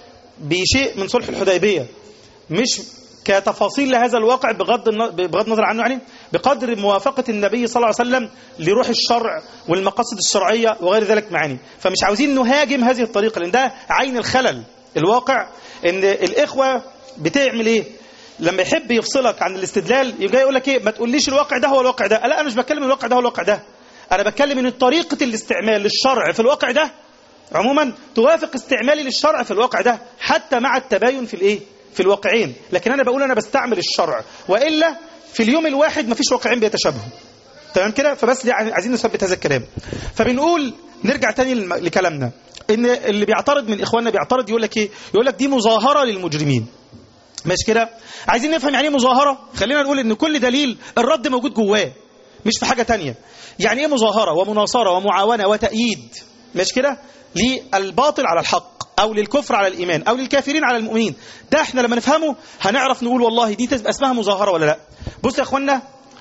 بشيء من صلح الحديبية مش كتفاصيل لهذا الواقع بغض الن- بغض النظر عنه يعني بقدر موافقة النبي صلى الله عليه وسلم لروح الشرع والمقاصد الشرعية وغير ذلك معاني فمش عاوزين نهاجم هذه الطريقة لأن ده عين الخلل الواقع ان الإخوة بتعمل ايه لما يحب يفصلك عن الاستدلال يبقى يقول لك ايه ما تقوليش الواقع ده هو الواقع ده لا انا مش بتكلم الواقع ده هو الواقع ده انا بتكلم ان طريقة الاستعمال للشرع في الواقع ده عموما توافق استعمالي للشرع في الواقع ده حتى مع التباين في الايه في الواقعين لكن انا بقول انا بستعمل الشرع والا في اليوم الواحد مفيش واقعين بيتشابهوا تمام كده فبس دي عايزين نثبت هذا الكلام فبنقول نرجع تاني للم- لكلامنا ان اللي بيعترض من اخواننا بيعترض يقول لك ايه يقول لك دي مظاهره للمجرمين ماشي كده عايزين نفهم يعني ايه مظاهره خلينا نقول ان كل دليل الرد موجود جواه مش في حاجه تانية يعني ايه مظاهره ومناصره ومعاونه وتأييد ماشي كده للباطل على الحق او للكفر على الايمان او للكافرين على المؤمنين ده احنا لما نفهمه هنعرف نقول والله دي تبقى اسمها مظاهره ولا لا بص يا اخوانا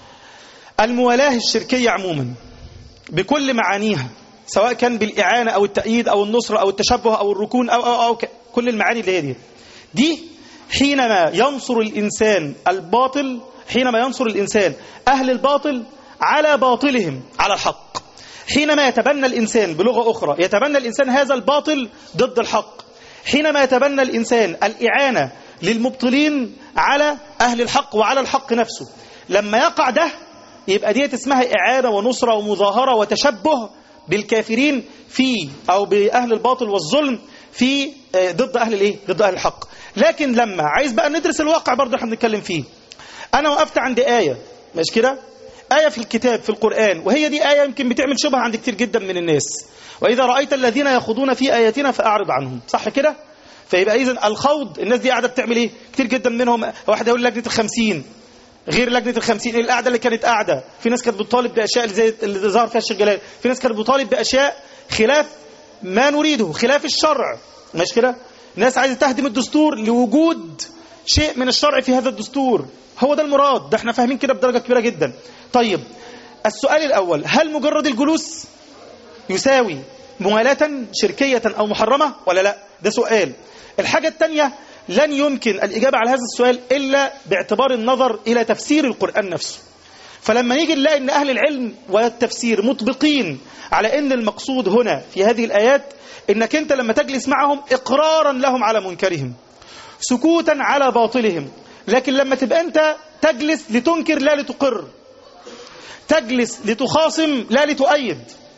الموالاه الشركيه عموما بكل معانيها سواء كان بالإعانة أو التأييد أو النصر أو التشبه أو الركون أو, أو, أو ك- كل المعاني اللي هي دي دي حينما ينصر الإنسان الباطل حينما ينصر الإنسان أهل الباطل على باطلهم على الحق حينما يتبنى الإنسان بلغة أخرى يتبنى الإنسان هذا الباطل ضد الحق حينما يتبنى الإنسان الإعانة للمبطلين على أهل الحق وعلى الحق نفسه لما يقع ده يبقى ديت اسمها إعانة ونصرة ومظاهرة وتشبه بالكافرين في أو بأهل الباطل والظلم في آه، ضد اهل الايه ضد اهل الحق لكن لما عايز بقى ندرس الواقع برضه احنا بنتكلم فيه انا وقفت عند ايه مش كده آية في الكتاب في القرآن وهي دي آية يمكن بتعمل شبهة عند كتير جدا من الناس وإذا رأيت الذين يخوضون في آياتنا فأعرض عنهم صح كده فيبقى إذا الخوض الناس دي قاعدة بتعمل إيه كتير جدا منهم واحد يقول لجنة الخمسين غير لجنة الخمسين القعدة اللي كانت قاعدة في ناس كانت بتطالب بأشياء زي اللي ظهر فيها الشيخ جلال في ناس كانت بتطالب بأشياء خلاف ما نريده خلاف الشرع مش كده ناس عايزة تهدم الدستور لوجود شيء من الشرع في هذا الدستور هو ده المراد ده احنا فاهمين كده بدرجة كبيرة جدا طيب السؤال الأول هل مجرد الجلوس يساوي موالاة شركية أو محرمة ولا لا ده سؤال الحاجة الثانية لن يمكن الإجابة على هذا السؤال إلا باعتبار النظر إلى تفسير القرآن نفسه فلما نيجي نلاقي ان اهل العلم والتفسير مطبقين على ان المقصود هنا في هذه الايات انك انت لما تجلس معهم اقرارا لهم على منكرهم سكوتا على باطلهم لكن لما تبقى انت تجلس لتنكر لا لتقر تجلس لتخاصم لا لتؤيد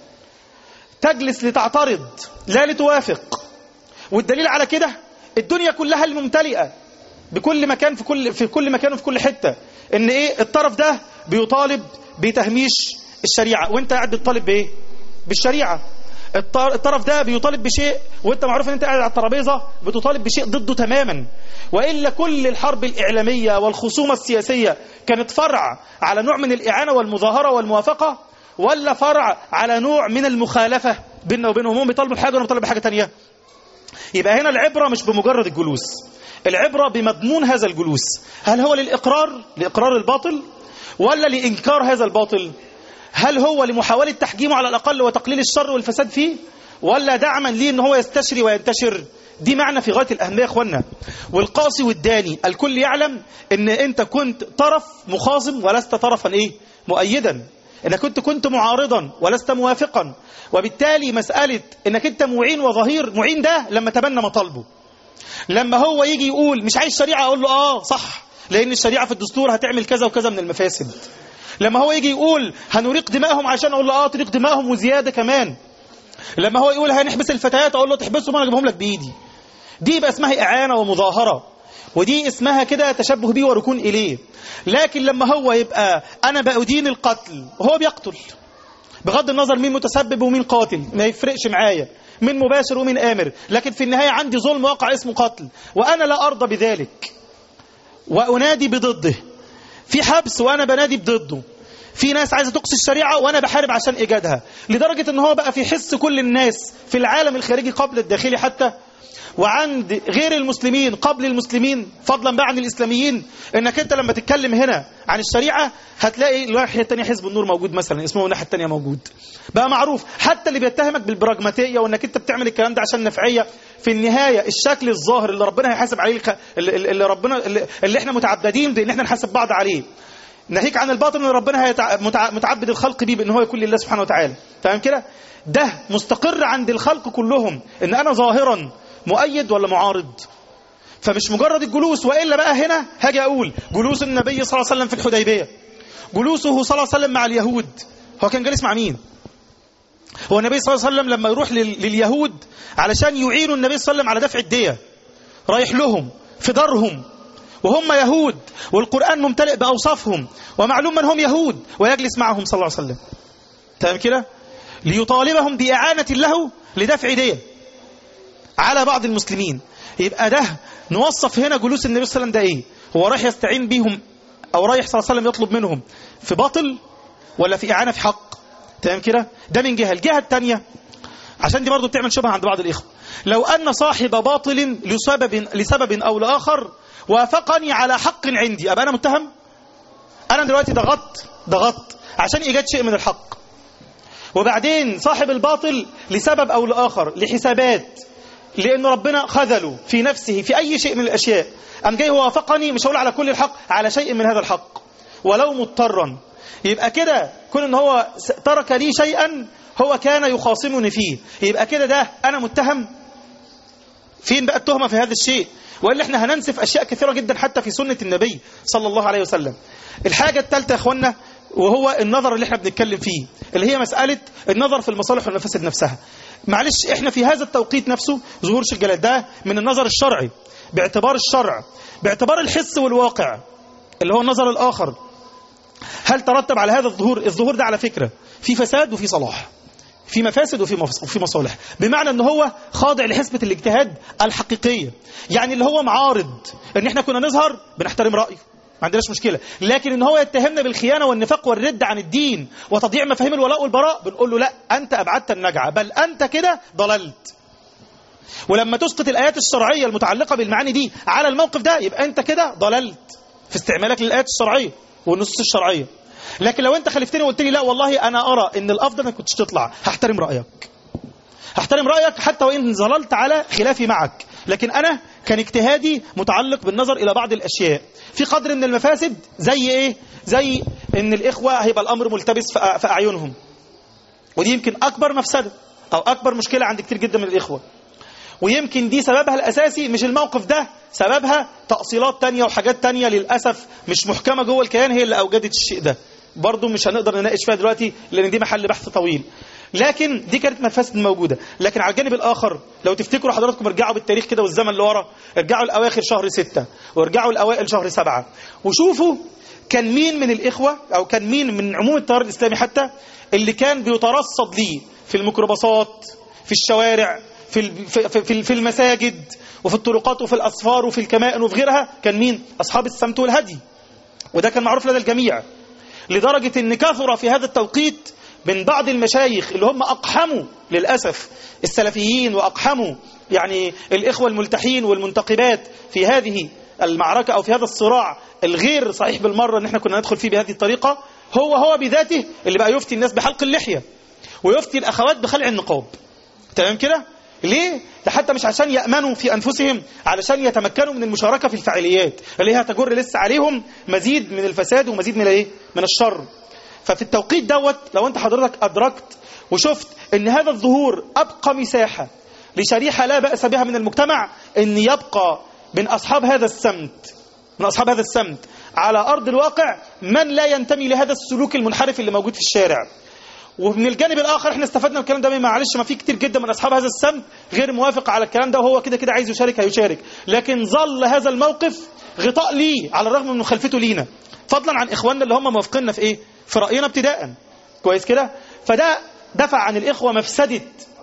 تجلس لتعترض لا لتوافق والدليل على كده الدنيا كلها الممتلئه بكل مكان في كل في كل مكان وفي كل حته ان ايه الطرف ده بيطالب بتهميش الشريعه وانت قاعد بتطالب بايه بالشريعه الطر- الطرف ده بيطالب بشيء وانت معروف ان انت قاعد على الترابيزه بتطالب بشيء ضده تماما والا كل الحرب الاعلاميه والخصومه السياسيه كانت فرع على نوع من الاعانه والمظاهره والموافقه ولا فرع على نوع من المخالفه بيننا وبينهم هم بيطالبوا بحاجه وانا بطالب بحاجه ثانيه يبقى هنا العبرة مش بمجرد الجلوس العبرة بمضمون هذا الجلوس هل هو للإقرار لإقرار الباطل ولا لإنكار هذا الباطل هل هو لمحاولة تحجيمه على الأقل وتقليل الشر والفساد فيه ولا دعما ليه ان هو يستشري وينتشر دي معنى في غاية الأهمية يا أخوانا والقاصي والداني الكل يعلم ان انت كنت طرف مخاصم ولست طرفا ايه مؤيدا انك كنت كنت معارضا ولست موافقا وبالتالي مسألة انك انت معين وظهير معين ده لما تبنى مطالبه لما هو يجي يقول مش عايز شريعة اقول له اه صح لان الشريعة في الدستور هتعمل كذا وكذا من المفاسد لما هو يجي يقول هنريق دمائهم عشان اقول له اه تريق دمائهم وزيادة كمان لما هو يقول هنحبس الفتيات اقول له تحبسهم انا اجيبهم لك بايدي دي يبقى اسمها اعانة ومظاهرة ودي اسمها كده تشبه بيه وركون اليه لكن لما هو يبقى انا بأدين القتل وهو بيقتل بغض النظر مين متسبب ومين قاتل ما يفرقش معايا مين مباشر ومين آمر لكن في النهاية عندي ظلم واقع اسمه قتل وأنا لا أرضى بذلك وأنادي بضده في حبس وأنا بنادي بضده في ناس عايزة تقصي الشريعة وأنا بحارب عشان إيجادها لدرجة أن هو بقى في حس كل الناس في العالم الخارجي قبل الداخلي حتى وعند غير المسلمين قبل المسلمين فضلا بقى عن الإسلاميين انك انت لما تتكلم هنا عن الشريعة هتلاقي الناحية التانية حزب النور موجود مثلا اسمه الناحية التانية موجود بقى معروف حتى اللي بيتهمك بالبراجماتية وانك انت بتعمل الكلام ده عشان نفعية في النهاية الشكل الظاهر اللي ربنا هيحاسب عليه الخ... اللي اللي ربنا اللي, اللي احنا متعبدين بان احنا نحاسب بعض عليه ناهيك عن الباطل ان ربنا هيتع... متع... متعبد الخلق بيه بان هو يكون لله سبحانه وتعالى تمام كده ده مستقر عند الخلق كلهم ان انا ظاهرا مؤيد ولا معارض فمش مجرد الجلوس وإلا بقى هنا هاجي أقول جلوس النبي صلى الله عليه وسلم في الحديبية جلوسه صلى الله عليه وسلم مع اليهود هو كان جالس مع مين هو النبي صلى الله عليه وسلم لما يروح لل- لليهود علشان يعينوا النبي صلى الله عليه وسلم على دفع الدية رايح لهم في دارهم وهم يهود والقرآن ممتلئ بأوصافهم ومعلوم من هم يهود ويجلس معهم صلى الله عليه وسلم تمام كده ليطالبهم بإعانة له لدفع دية على بعض المسلمين يبقى ده نوصف هنا جلوس النبي صلى الله عليه وسلم ده ايه هو رايح يستعين بيهم او رايح صلى الله عليه وسلم يطلب منهم في باطل ولا في اعانه في حق تمام كده ده من جهه الجهه الثانيه عشان دي برضو بتعمل شبهه عند بعض الاخوه لو ان صاحب باطل لسبب لسبب او لاخر وافقني على حق عندي ابقى انا متهم انا دلوقتي ضغطت ضغطت عشان ايجاد شيء من الحق وبعدين صاحب الباطل لسبب او لاخر لحسابات لأن ربنا خذله في نفسه في أي شيء من الأشياء أم جاي هو وافقني مش هقول على كل الحق على شيء من هذا الحق ولو مضطرا يبقى كده كون ان هو س- ترك لي شيئا هو كان يخاصمني فيه يبقى كده ده أنا متهم فين بقى التهمة في هذا الشيء وإلا احنا هننسف أشياء كثيرة جدا حتى في سنة النبي صلى الله عليه وسلم الحاجة الثالثة يا أخوانا وهو النظر اللي احنا بنتكلم فيه اللي هي مسألة النظر في المصالح والمفاسد نفسها معلش احنا في هذا التوقيت نفسه ظهور شيخ جلال ده من النظر الشرعي باعتبار الشرع باعتبار الحس والواقع اللي هو النظر الآخر هل ترتب على هذا الظهور الظهور ده على فكرة في فساد وفي صلاح في مفاسد وفي مفس- وفي مصالح بمعنى ان هو خاضع لحسبة الاجتهاد الحقيقية يعني اللي هو معارض ان احنا كنا نظهر بنحترم رأيه ما عندناش مشكلة لكن ان هو يتهمنا بالخيانة والنفاق والرد عن الدين وتضييع مفاهيم الولاء والبراء بنقول له لا انت ابعدت النجعة بل انت كده ضللت ولما تسقط الآيات الشرعية المتعلقة بالمعاني دي على الموقف ده يبقى أنت كده ضللت في استعمالك للآيات الشرعية والنصوص الشرعية لكن لو أنت خلفتني وقلت لي لا والله أنا أرى إن الأفضل ما كنتش تطلع هحترم رأيك هحترم رأيك حتى وإن ظللت على خلافي معك لكن أنا كان اجتهادي متعلق بالنظر إلى بعض الأشياء في قدر من المفاسد زي إيه زي إن الإخوة هيبقى الأمر ملتبس في أ- في أعينهم ودي يمكن أكبر مفسدة أو أكبر مشكلة عند كتير جدا من الإخوة ويمكن دي سببها الأساسي مش الموقف ده سببها تأصيلات تانية وحاجات تانية للأسف مش محكمة جوه الكيان هي اللي أوجدت الشيء ده برضو مش هنقدر نناقش فيها دلوقتي لأن دي محل بحث طويل لكن دي كانت مفاسد موجودة لكن على الجانب الآخر لو تفتكروا حضراتكم ارجعوا بالتاريخ كده والزمن اللي ورا ارجعوا لأواخر شهر ستة وارجعوا لأوائل شهر سبعة وشوفوا كان مين من الإخوة أو كان مين من عموم التيار الإسلامي حتى اللي كان بيترصد ليه في الميكروباصات في الشوارع في ال- في في- في المساجد وفي الطرقات وفي الأسفار وفي الكمائن وفي غيرها كان مين أصحاب السمت والهدي وده كان معروف لدى الجميع لدرجة ان كثر في هذا التوقيت من بعض المشايخ اللي هم أقحموا للأسف السلفيين وأقحموا يعني الإخوة الملتحين والمنتقبات في هذه المعركة أو في هذا الصراع الغير صحيح بالمرة ان احنا كنا ندخل فيه بهذه الطريقة هو هو بذاته اللي بقى يفتي الناس بحلق اللحية ويفتي الأخوات بخلع النقاب تمام كده ليه ده حتى مش عشان يأمنوا في أنفسهم علشان يتمكنوا من المشاركة في الفعاليات اللي هي هتجر لسه عليهم مزيد من الفساد ومزيد من الايه من الشر ففي التوقيت دوت لو انت حضرتك أدركت وشفت ان هذا الظهور أبقى مساحة لشريحة لا بأس بها من المجتمع ان يبقى من أصحاب هذا السمت من أصحاب هذا السمت على أرض الواقع من لا ينتمي لهذا السلوك المنحرف اللي موجود في الشارع ومن الجانب الاخر احنا استفدنا من الكلام ده معلش ما في كتير جدا من اصحاب هذا السمت غير موافق على الكلام ده وهو كده كده عايز يشارك هيشارك لكن ظل هذا الموقف غطاء ليه على الرغم من مخالفته لينا فضلا عن اخواننا اللي هم موافقيننا في ايه في راينا ابتداء كويس كده فده دفع عن الاخوه مفسده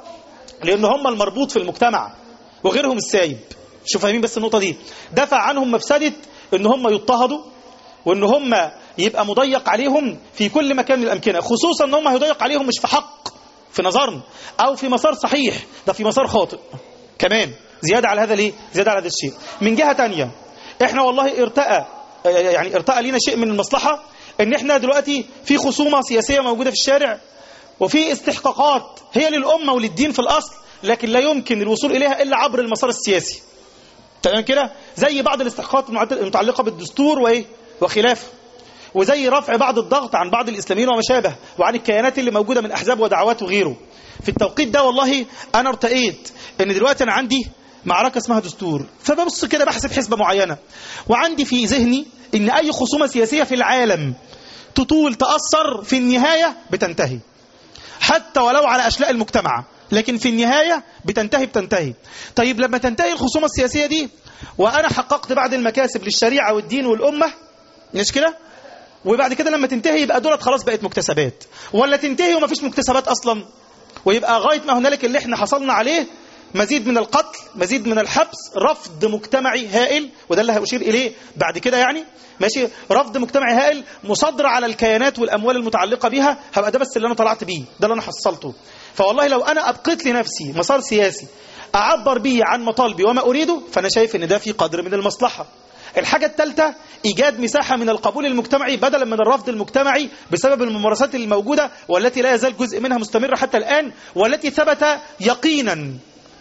لان هم المربوط في المجتمع وغيرهم السايب شوف فاهمين بس النقطه دي دفع عنهم مفسده ان هم يضطهدوا وان هم يبقى مضيق عليهم في كل مكان من الامكنه خصوصا ان هم هيضيق عليهم مش في حق في نظرنا او في مسار صحيح ده في مسار خاطئ كمان زياده على هذا ليه زياده على هذا الشيء من جهه تانية احنا والله ارتقى يعني ارتقى لينا شيء من المصلحه ان احنا دلوقتي في خصومه سياسيه موجوده في الشارع وفي استحقاقات هي للامه وللدين في الاصل لكن لا يمكن الوصول اليها الا عبر المسار السياسي تمام كده زي بعض الاستحقاقات المتعلقه بالدستور وايه وخلافه وزي رفع بعض الضغط عن بعض الإسلاميين وما شابه وعن الكيانات اللي موجودة من أحزاب ودعوات وغيره في التوقيت ده والله أنا ارتقيت إن دلوقتي أنا عندي معركة اسمها دستور فببص كده بحسب حسبة معينة وعندي في ذهني إن أي خصومة سياسية في العالم تطول تأثر في النهاية بتنتهي حتى ولو على أشلاء المجتمع لكن في النهاية بتنتهي بتنتهي طيب لما تنتهي الخصومة السياسية دي وأنا حققت بعض المكاسب للشريعة والدين والأمة مش كده وبعد كده لما تنتهي يبقى دولت خلاص بقت مكتسبات ولا تنتهي ومفيش مكتسبات أصلا ويبقى غاية ما هنالك اللي احنا حصلنا عليه مزيد من القتل مزيد من الحبس رفض مجتمعي هائل وده اللي هأشير إليه بعد كده يعني ماشي رفض مجتمعي هائل مصادرة على الكيانات والأموال المتعلقة بيها هبقى ده بس اللي أنا طلعت بيه ده اللي أنا حصلته فوالله لو أنا أبقيت لنفسي مسار سياسي أعبر بيه عن مطالبي وما أريده فأنا شايف إن ده في قدر من المصلحة الحاجة الثالثة إيجاد مساحة من القبول المجتمعي بدلا من الرفض المجتمعي بسبب الممارسات الموجودة والتي لا يزال جزء منها مستمرة حتى الآن والتي ثبت يقينا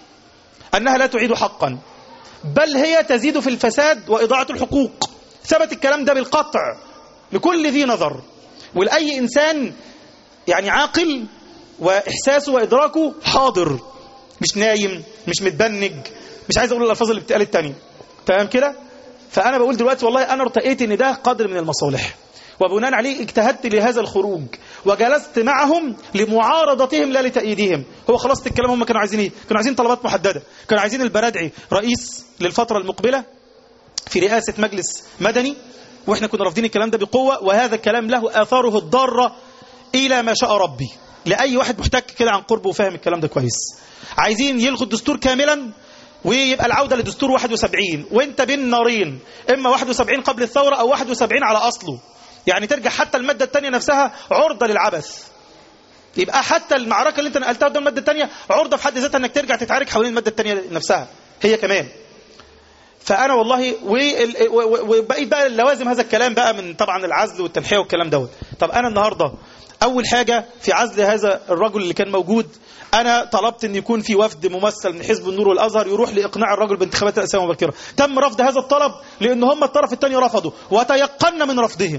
أنها لا تعيد حقا بل هي تزيد في الفساد وإضاعة الحقوق ثبت الكلام ده بالقطع لكل ذي نظر ولأي إنسان يعني عاقل وإحساسه وإدراكه حاضر مش نايم مش متبنج مش عايز أقول الألفاظ اللي بتقال التانية تمام كده فأنا بقول دلوقتي والله أنا ارتقيت إن ده قدر من المصالح وبناء عليه اجتهدت لهذا الخروج وجلست معهم لمعارضتهم لا لتأييدهم هو خلاص الكلام هم كانوا عايزين ايه كانوا عايزين طلبات محددة كانوا عايزين البرادعي رئيس للفترة المقبلة في رئاسة مجلس مدني واحنا كنا رافضين الكلام ده بقوة وهذا الكلام له آثاره الضارة إلى ما شاء ربي لأي واحد محتك كده عن قرب وفاهم الكلام ده كويس عايزين يلغوا الدستور كاملا ويبقى العودة لدستور 71 وانت بين نارين اما 71 قبل الثورة او 71 على اصله يعني ترجع حتى المادة الثانية نفسها عرضة للعبث يبقى حتى المعركة اللي انت نقلتها قدام المادة الثانية عرضة في حد ذاتها انك ترجع تتعارك حوالين المادة الثانية نفسها هي كمان فانا والله وال- و- و- وبقيت بقى لوازم هذا الكلام بقى من طبعا العزل والتنحيه والكلام دوت طب انا النهارده اول حاجه في عزل هذا الرجل اللي كان موجود انا طلبت ان يكون في وفد ممثل من حزب النور والازهر يروح لاقناع الرجل بانتخابات الرئاسيه المبكره تم رفض هذا الطلب لان هم الطرف الثاني رفضوا وتيقنا من رفضهم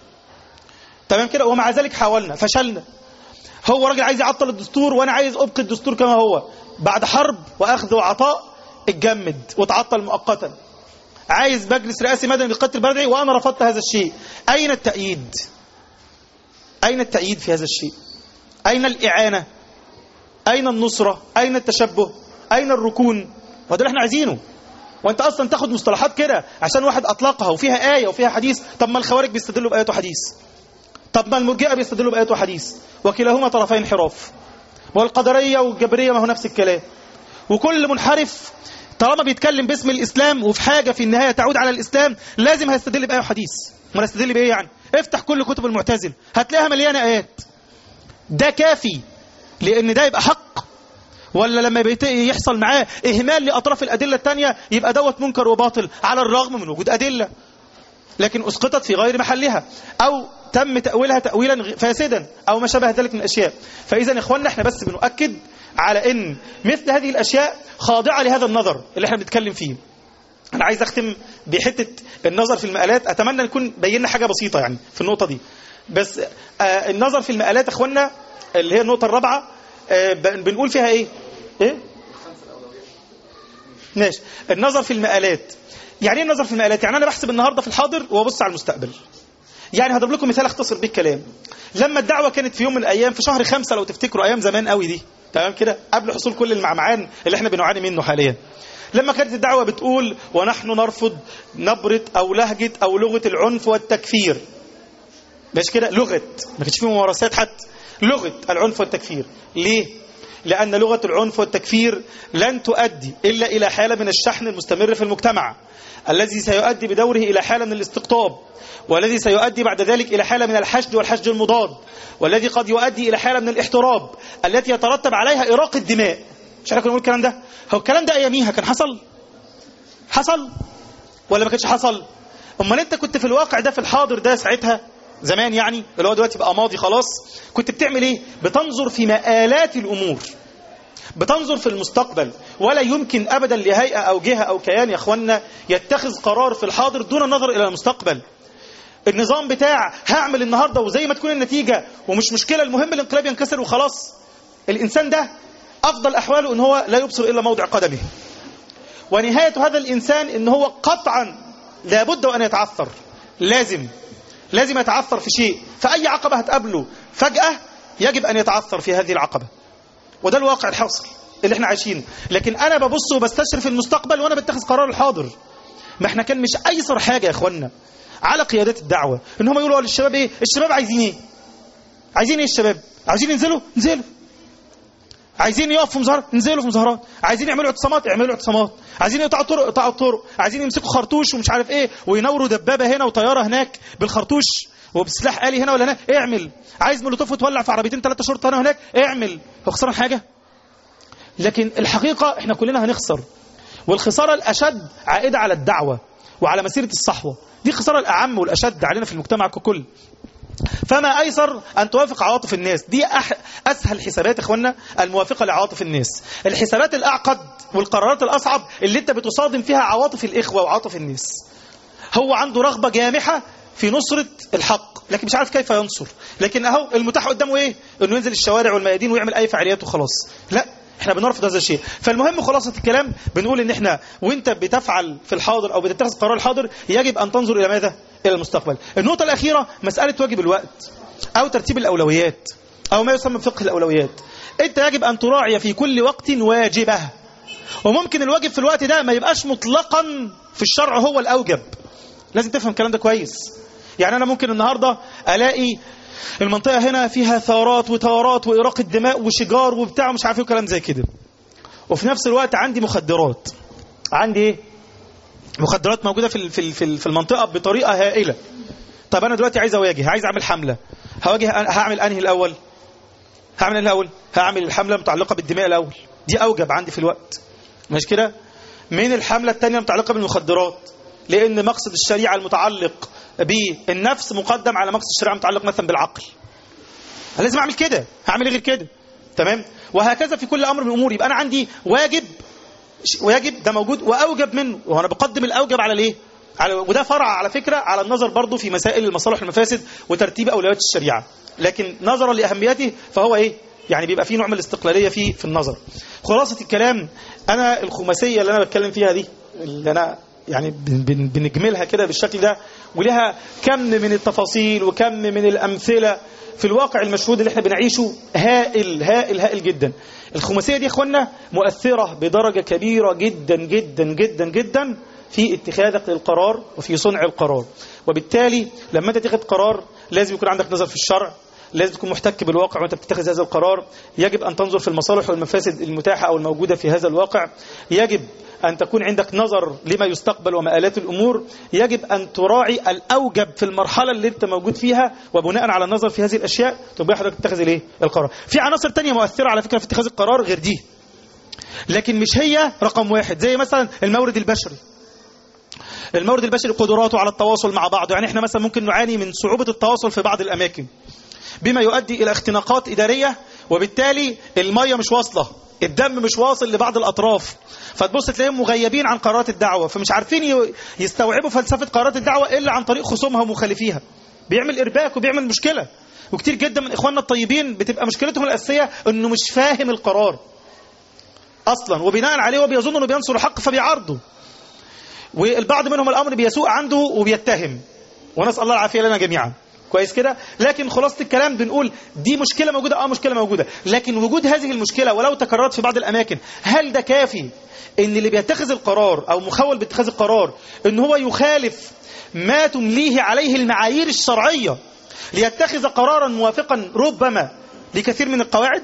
تمام كده ومع ذلك حاولنا فشلنا هو راجل عايز يعطل الدستور وانا عايز ابقي الدستور كما هو بعد حرب واخذ وعطاء اتجمد وتعطل مؤقتا عايز مجلس رئاسي مدني بالقتل البلدي وانا رفضت هذا الشيء اين التأييد اين التأييد في هذا الشيء اين الاعانه اين النصره اين التشبه اين الركون وده اللي احنا عايزينه وانت اصلا تاخد مصطلحات كده عشان واحد اطلقها وفيها ايه وفيها حديث طب ما الخوارج بيستدلوا بايات وحديث طب ما المرجئه بيستدلوا بايات وحديث وكلاهما طرفي انحراف والقدريه والجبريه ما هو نفس الكلام وكل منحرف طالما بيتكلم باسم الاسلام وفي حاجه في النهايه تعود على الاسلام لازم هيستدل بايه وحديث ما هيستدل بايه يعني افتح كل كتب المعتزله هتلاقيها مليانه ايات ده كافي لان ده يبقى حق ولا لما بيت- يحصل معاه اهمال لاطراف الادله الثانيه يبقى دوت منكر وباطل على الرغم من وجود ادله لكن اسقطت في غير محلها او تم تاويلها تاويلا غ- فاسدا او ما شابه ذلك من الاشياء فاذا يا اخواننا احنا بس بنؤكد على ان مثل هذه الاشياء خاضعه لهذا النظر اللي احنا بنتكلم فيه انا عايز اختم بحته النظر في المقالات اتمنى نكون بينا حاجه بسيطه يعني في النقطه دي بس آه النظر في المقالات يا اخواننا اللي هي النقطه الرابعه آه ب- بنقول فيها ايه ايه ماشي النظر في المقالات يعني ايه النظر في المقالات يعني انا بحسب النهارده في الحاضر وابص على المستقبل يعني هضرب لكم مثال اختصر بيه الكلام لما الدعوه كانت في يوم من الايام في شهر خمسة لو تفتكروا ايام زمان قوي دي تمام كده قبل حصول كل المعمعان اللي احنا بنعاني منه حاليا لما كانت الدعوه بتقول ونحن نرفض نبره او لهجه او لغه العنف والتكفير مش كده لغه ما كانش فيه ممارسات حتى لغه العنف والتكفير ليه لأن لغة العنف والتكفير لن تؤدي إلا إلى حالة من الشحن المستمر في المجتمع الذي سيؤدي بدوره إلى حالة من الاستقطاب والذي سيؤدي بعد ذلك إلى حالة من الحشد والحشد المضاد والذي قد يؤدي إلى حالة من الاحتراب التي يترتب عليها إراق الدماء مش عارف نقول الكلام ده هو الكلام ده أياميها كان حصل حصل ولا ما كانش حصل امال انت كنت في الواقع ده في الحاضر ده ساعتها زمان يعني اللي هو دلوقتي بقى ماضي خلاص كنت بتعمل ايه بتنظر في مآلات الامور بتنظر في المستقبل ولا يمكن ابدا لهيئه او جهه او كيان يا اخوانا يتخذ قرار في الحاضر دون النظر الى المستقبل النظام بتاع هعمل النهارده وزي ما تكون النتيجه ومش مشكله المهم الانقلاب ينكسر وخلاص الانسان ده افضل احواله ان هو لا يبصر الا موضع قدمه ونهايه هذا الانسان ان هو قطعا لابد وان يتعثر لازم لازم يتعثر في شيء فاي عقبه هتقابله فجاه يجب ان يتعثر في هذه العقبه وده الواقع الحاصل اللي احنا عايشينه لكن انا ببص وبستشرف المستقبل وانا بتخذ قرار الحاضر ما احنا كان مش ايسر حاجه يا اخوانا على قيادات الدعوه ان هم يقولوا للشباب ايه الشباب عايزين ايه عايزين ايه الشباب عايزين ينزلوا انزلوا عايزين يقفوا في مظاهرات انزلوا في مظاهرات عايزين يعملوا اعتصامات اعملوا اعتصامات عايزين يقطعوا طرق يقطعوا طرق عايزين يمسكوا خرطوش ومش عارف ايه وينوروا دبابه هنا وطياره هناك بالخرطوش وبسلاح آلي هنا ولا هناك اعمل عايز مولوتوف وتولع في عربيتين ثلاثه شرطه هنا وهناك اعمل هو خسران حاجه لكن الحقيقه احنا كلنا هنخسر والخساره الاشد عائده على الدعوه وعلى مسيره الصحوه دي الخساره الاعم والاشد علينا في المجتمع ككل فما ايسر ان توافق عواطف الناس دي أح... اسهل حسابات يا اخوانا الموافقه لعواطف الناس الحسابات الاعقد والقرارات الاصعب اللي انت بتصادم فيها عواطف الاخوه وعواطف الناس هو عنده رغبه جامحه في نصره الحق لكن مش عارف كيف ينصر لكن اهو المتاح قدامه ايه انه ينزل الشوارع والميادين ويعمل اي فعاليات وخلاص لا احنا بنرفض هذا الشيء فالمهم خلاصة الكلام بنقول ان احنا وانت بتفعل في الحاضر او بتتخذ قرار الحاضر يجب ان تنظر الى ماذا الى المستقبل النقطة الاخيرة مسألة واجب الوقت او ترتيب الاولويات او ما يسمى بفقه الاولويات انت يجب ان تراعي في كل وقت واجبه وممكن الواجب في الوقت ده ما يبقاش مطلقا في الشرع هو الاوجب لازم تفهم الكلام ده كويس يعني انا ممكن النهارده الاقي المنطقه هنا فيها ثارات وثورات واراقه دماء وشجار وبتاع ومش عارف ايه وكلام زي كده وفي نفس الوقت عندي مخدرات عندي ايه مخدرات موجوده في في في في المنطقه بطريقه هائله طب انا دلوقتي عايز اواجه عايز اعمل حمله هواجه هعمل انهي الاول هعمل انهي الاول هعمل الحمله المتعلقه بالدماء الاول دي اوجب عندي في الوقت مش كده من الحمله الثانيه المتعلقه بالمخدرات لان مقصد الشريعه المتعلق بالنفس مقدم على مقصد الشريعه المتعلق مثلا بالعقل أنا لازم اعمل كده هعمل ايه غير كده تمام وهكذا في كل امر من الامور يبقى انا عندي واجب واجب ده موجود واوجب منه وانا بقدم الاوجب على الايه على وده فرع على فكره على النظر برضه في مسائل المصالح والمفاسد وترتيب اولويات الشريعه لكن نظرا لاهميته فهو ايه يعني بيبقى فيه نوع من الاستقلاليه في في النظر خلاصه الكلام انا الخماسيه اللي انا بتكلم فيها دي اللي انا يعني بن- بن- بنجملها كده بالشكل ده ولها كم من التفاصيل وكم من الامثله في الواقع المشهود اللي احنا بنعيشه هائل هائل هائل جدا الخماسيه دي يا اخوانا مؤثره بدرجه كبيره جدا جدا جدا جدا في اتخاذك للقرار وفي صنع القرار وبالتالي لما انت تاخد قرار لازم يكون عندك نظر في الشرع لازم تكون محتك بالواقع وانت بتتخذ هذا القرار يجب ان تنظر في المصالح والمفاسد المتاحه او الموجوده في هذا الواقع يجب ان تكون عندك نظر لما يستقبل ومآلات الامور يجب ان تراعي الاوجب في المرحله اللي انت موجود فيها وبناء على النظر في هذه الاشياء تبقى حضرتك تتخذ الايه القرار في عناصر تانية مؤثره على فكره في اتخاذ القرار غير دي لكن مش هي رقم واحد زي مثلا المورد البشري المورد البشري قدراته على التواصل مع بعض يعني احنا مثلا ممكن نعاني من صعوبة التواصل في بعض الأماكن بما يؤدي إلى اختناقات إدارية وبالتالي المية مش واصلة الدم مش واصل لبعض الأطراف فتبص تلاقيهم مغيبين عن قرارات الدعوة فمش عارفين ي- يستوعبوا فلسفة قرارات الدعوة إلا عن طريق خصومها ومخالفيها بيعمل إرباك وبيعمل مشكلة وكتير جدا من إخواننا الطيبين بتبقى مشكلتهم الأساسية إنه مش فاهم القرار أصلا وبناء عليه هو بيظن إنه بينصر الحق فبيعارضه والبعض منهم الامر بيسوء عنده وبيتهم ونسال الله العافيه لنا جميعا كويس كده لكن خلاصه الكلام بنقول دي مشكله موجوده اه مشكله موجوده لكن وجود هذه المشكله ولو تكررت في بعض الاماكن هل ده كافي ان اللي بيتخذ القرار او مخول باتخاذ القرار ان هو يخالف ما تمليه عليه المعايير الشرعيه ليتخذ قرارا موافقا ربما لكثير من القواعد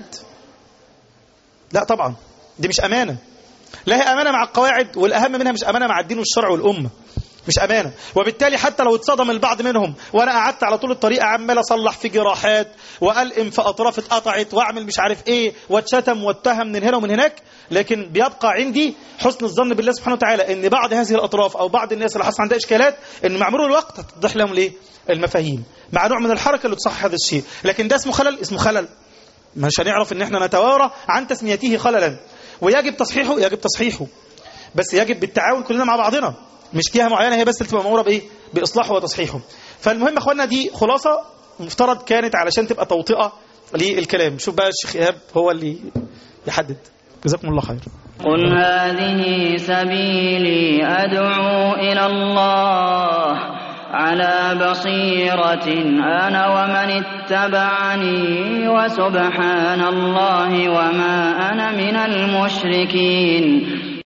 لا طبعا دي مش امانه لا هي امانه مع القواعد والاهم منها مش امانه مع الدين والشرع والامه مش امانه وبالتالي حتى لو اتصدم البعض منهم وانا قعدت على طول الطريق عمال اصلح في جراحات والقم في اطراف اتقطعت واعمل مش عارف ايه واتشتم واتهم من هنا ومن هناك لكن بيبقى عندي حسن الظن بالله سبحانه وتعالى ان بعض هذه الاطراف او بعض الناس اللي حصل عندها اشكالات ان مع مرور الوقت هتتضح لهم الايه المفاهيم مع نوع من الحركه اللي تصحح هذا الشيء لكن ده اسمه خلل اسمه خلل مش هنعرف ان احنا نتوارى عن تسميته خللا ويجب تصحيحه يجب تصحيحه بس يجب بالتعاون كلنا مع بعضنا مش جهه معينه هي بس اللي تبقى ماموره بايه باصلاحه وتصحيحه فالمهم يا اخوانا دي خلاصه مفترض كانت علشان تبقى توطئه للكلام شوف بقى الشيخ ايهاب هو اللي يحدد جزاكم الله خير قل هذه سبيلي أدعو إلى الله على بصيرة أنا ومن اتبعني وسبحان الله وما أنا من المشركين